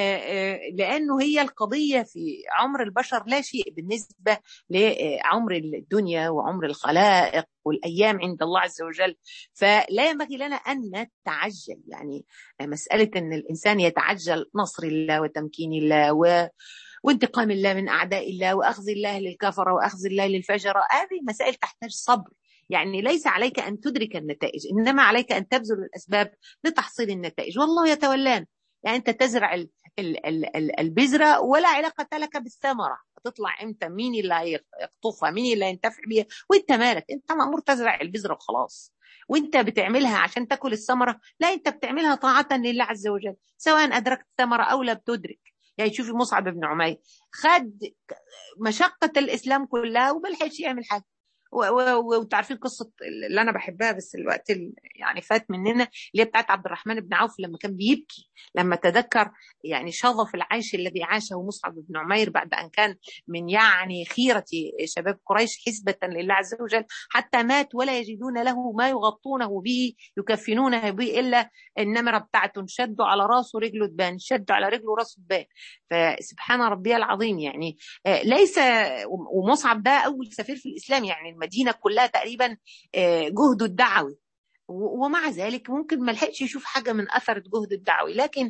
لانه هي القضيه في عمر البشر لا شيء بالنسبه لعمر الدنيا وعمر الخلائق والايام عند الله عز وجل فلا ينبغي لنا ان نتعجل يعني مساله ان الانسان يتعجل نصر الله وتمكين الله و وانتقام الله من اعداء الله واخذ الله للكفره واخذ الله للفجره هذه مسائل تحتاج صبر يعني ليس عليك ان تدرك النتائج انما عليك ان تبذل الاسباب لتحصيل النتائج والله يتولانا يعني انت تزرع ال ال ال ال البذره ولا علاقه لك بالثمره هتطلع امتى مين اللي هيقطفها مين اللي هينتفع بيها وانت مالك انت مامور تزرع البذره وخلاص وانت بتعملها عشان تاكل الثمره لا انت بتعملها طاعه لله عز وجل سواء ادركت الثمره او لا بتدرك يعني شوفي مصعب بن عمير خد مشقه الاسلام كلها وما لحقش يعمل حاجه وتعرفين قصه اللي انا بحبها بس الوقت يعني فات مننا اللي هي بتاعت عبد الرحمن بن عوف لما كان بيبكي لما تذكر يعني شظف العيش الذي عاشه مصعب بن عمير بعد ان كان من يعني خيره شباب قريش حسبه لله عز وجل حتى مات ولا يجدون له ما يغطونه به يكفنونه به الا النمره بتاعته شدوا على راسه رجله تبان شدوا على رجله راسه تبان فسبحان ربي العظيم يعني ليس ومصعب ده اول سفير في الاسلام يعني المدينه كلها تقريبا جهده الدعوي ومع ذلك ممكن ما لحقش يشوف حاجه من اثر الجهد الدعوي لكن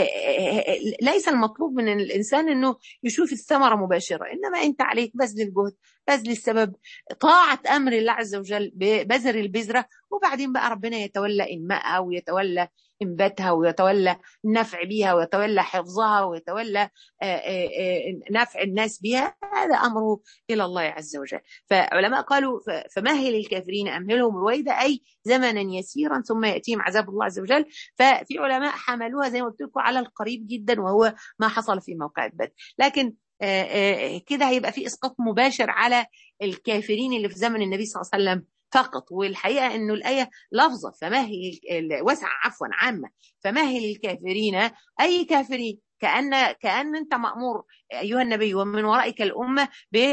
ليس المطلوب من الانسان انه يشوف الثمره مباشره انما انت عليك بذل الجهد بذل السبب طاعه امر الله عز وجل ببذر البذره وبعدين بقى ربنا يتولى انمائها ويتولى انباتها ويتولى النفع بها ويتولى حفظها ويتولى نفع الناس بها هذا امره الى الله عز وجل فعلماء قالوا فمهل الكافرين امهلهم رويدا اي زمنا يسيرا ثم ياتيهم عذاب الله عز وجل ففي علماء حملوها زي ما قلت لكم على القريب جدا وهو ما حصل في موقع بدر لكن كده هيبقى في اسقاط مباشر على الكافرين اللي في زمن النبي صلى الله عليه وسلم فقط والحقيقه انه الايه لفظه فمهل وسع عفوا عامه فمهل الكافرين اي كافرين كان كان انت مامور ايها النبي ومن ورائك الامه ب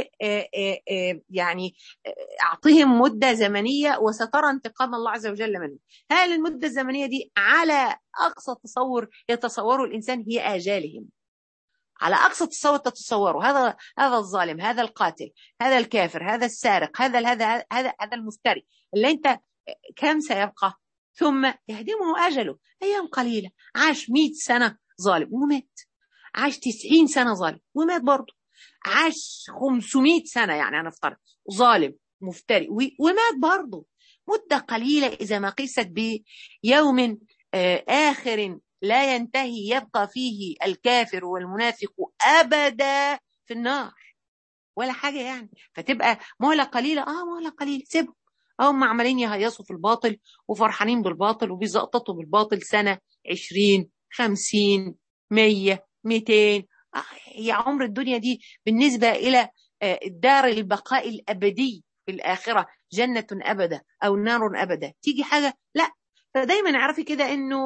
يعني اعطهم مده زمنيه وسترى انتقام الله عز وجل منهم. هل المده الزمنيه دي على اقصى تصور يتصوره الانسان هي اجالهم. على اقصى تصور تتصوره هذا هذا الظالم هذا القاتل هذا الكافر هذا السارق هذا هذا هذا هذا المفتري اللي انت كم سيبقى ثم يهدمه اجله ايام قليله عاش 100 سنه ظالم ومات عاش 90 سنه ظالم ومات برضه عاش 500 سنه يعني انا افترض ظالم مفتري ومات برضه مده قليله اذا ما قيست بيوم اخر لا ينتهي يبقى فيه الكافر والمنافق ابدا في النار ولا حاجه يعني فتبقى مهله قليله اه مهله قليله سيبهم هم عمالين يهيصوا في الباطل وفرحانين بالباطل وبيزقططوا بالباطل سنه 20 50 100 200 آه هي عمر الدنيا دي بالنسبه الى دار البقاء الابدي في الاخره جنه ابدا او نار ابدا تيجي حاجه لا فدايما اعرفي كده انه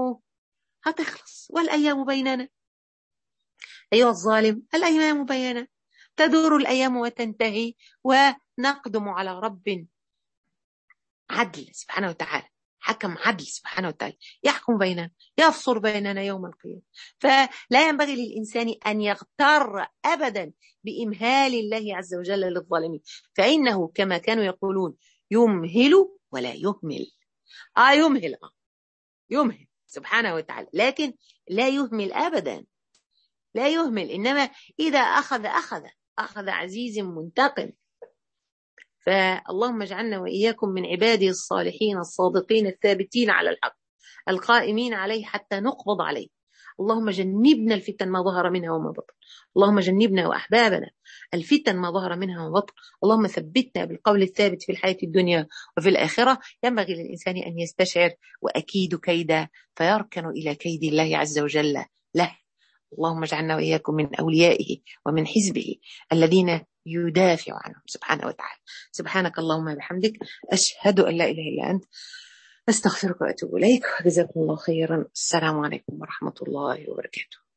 هتخلص والأيام بيننا أيها الظالم الأيام بيننا تدور الأيام وتنتهي ونقدم على رب عدل سبحانه وتعالى حكم عدل سبحانه وتعالى يحكم بيننا يفصل بيننا يوم القيامة فلا ينبغي للإنسان أن يغتر أبدا بإمهال الله عز وجل للظالمين فإنه كما كانوا يقولون يمهل ولا يهمل آه يمهل آه يمهل سبحانه وتعالى لكن لا يهمل ابدا لا يهمل انما اذا اخذ اخذ اخذ عزيز منتقم فاللهم اجعلنا واياكم من عباده الصالحين الصادقين الثابتين على الحق القائمين عليه حتى نقبض عليه اللهم جنبنا الفتن ما ظهر منها وما بطن اللهم جنبنا وأحبابنا الفتن ما ظهر منها وما بطن اللهم ثبتنا بالقول الثابت في الحياة الدنيا وفي الآخرة ينبغي للإنسان أن يستشعر وأكيد كيدا فيركن إلى كيد الله عز وجل له اللهم اجعلنا وإياكم من أوليائه ومن حزبه الذين يدافع عنهم سبحانه وتعالى سبحانك اللهم بحمدك أشهد أن لا إله إلا أنت أستغفرك وأتوب إليك وجزاكم الله خيرا السلام عليكم ورحمة الله وبركاته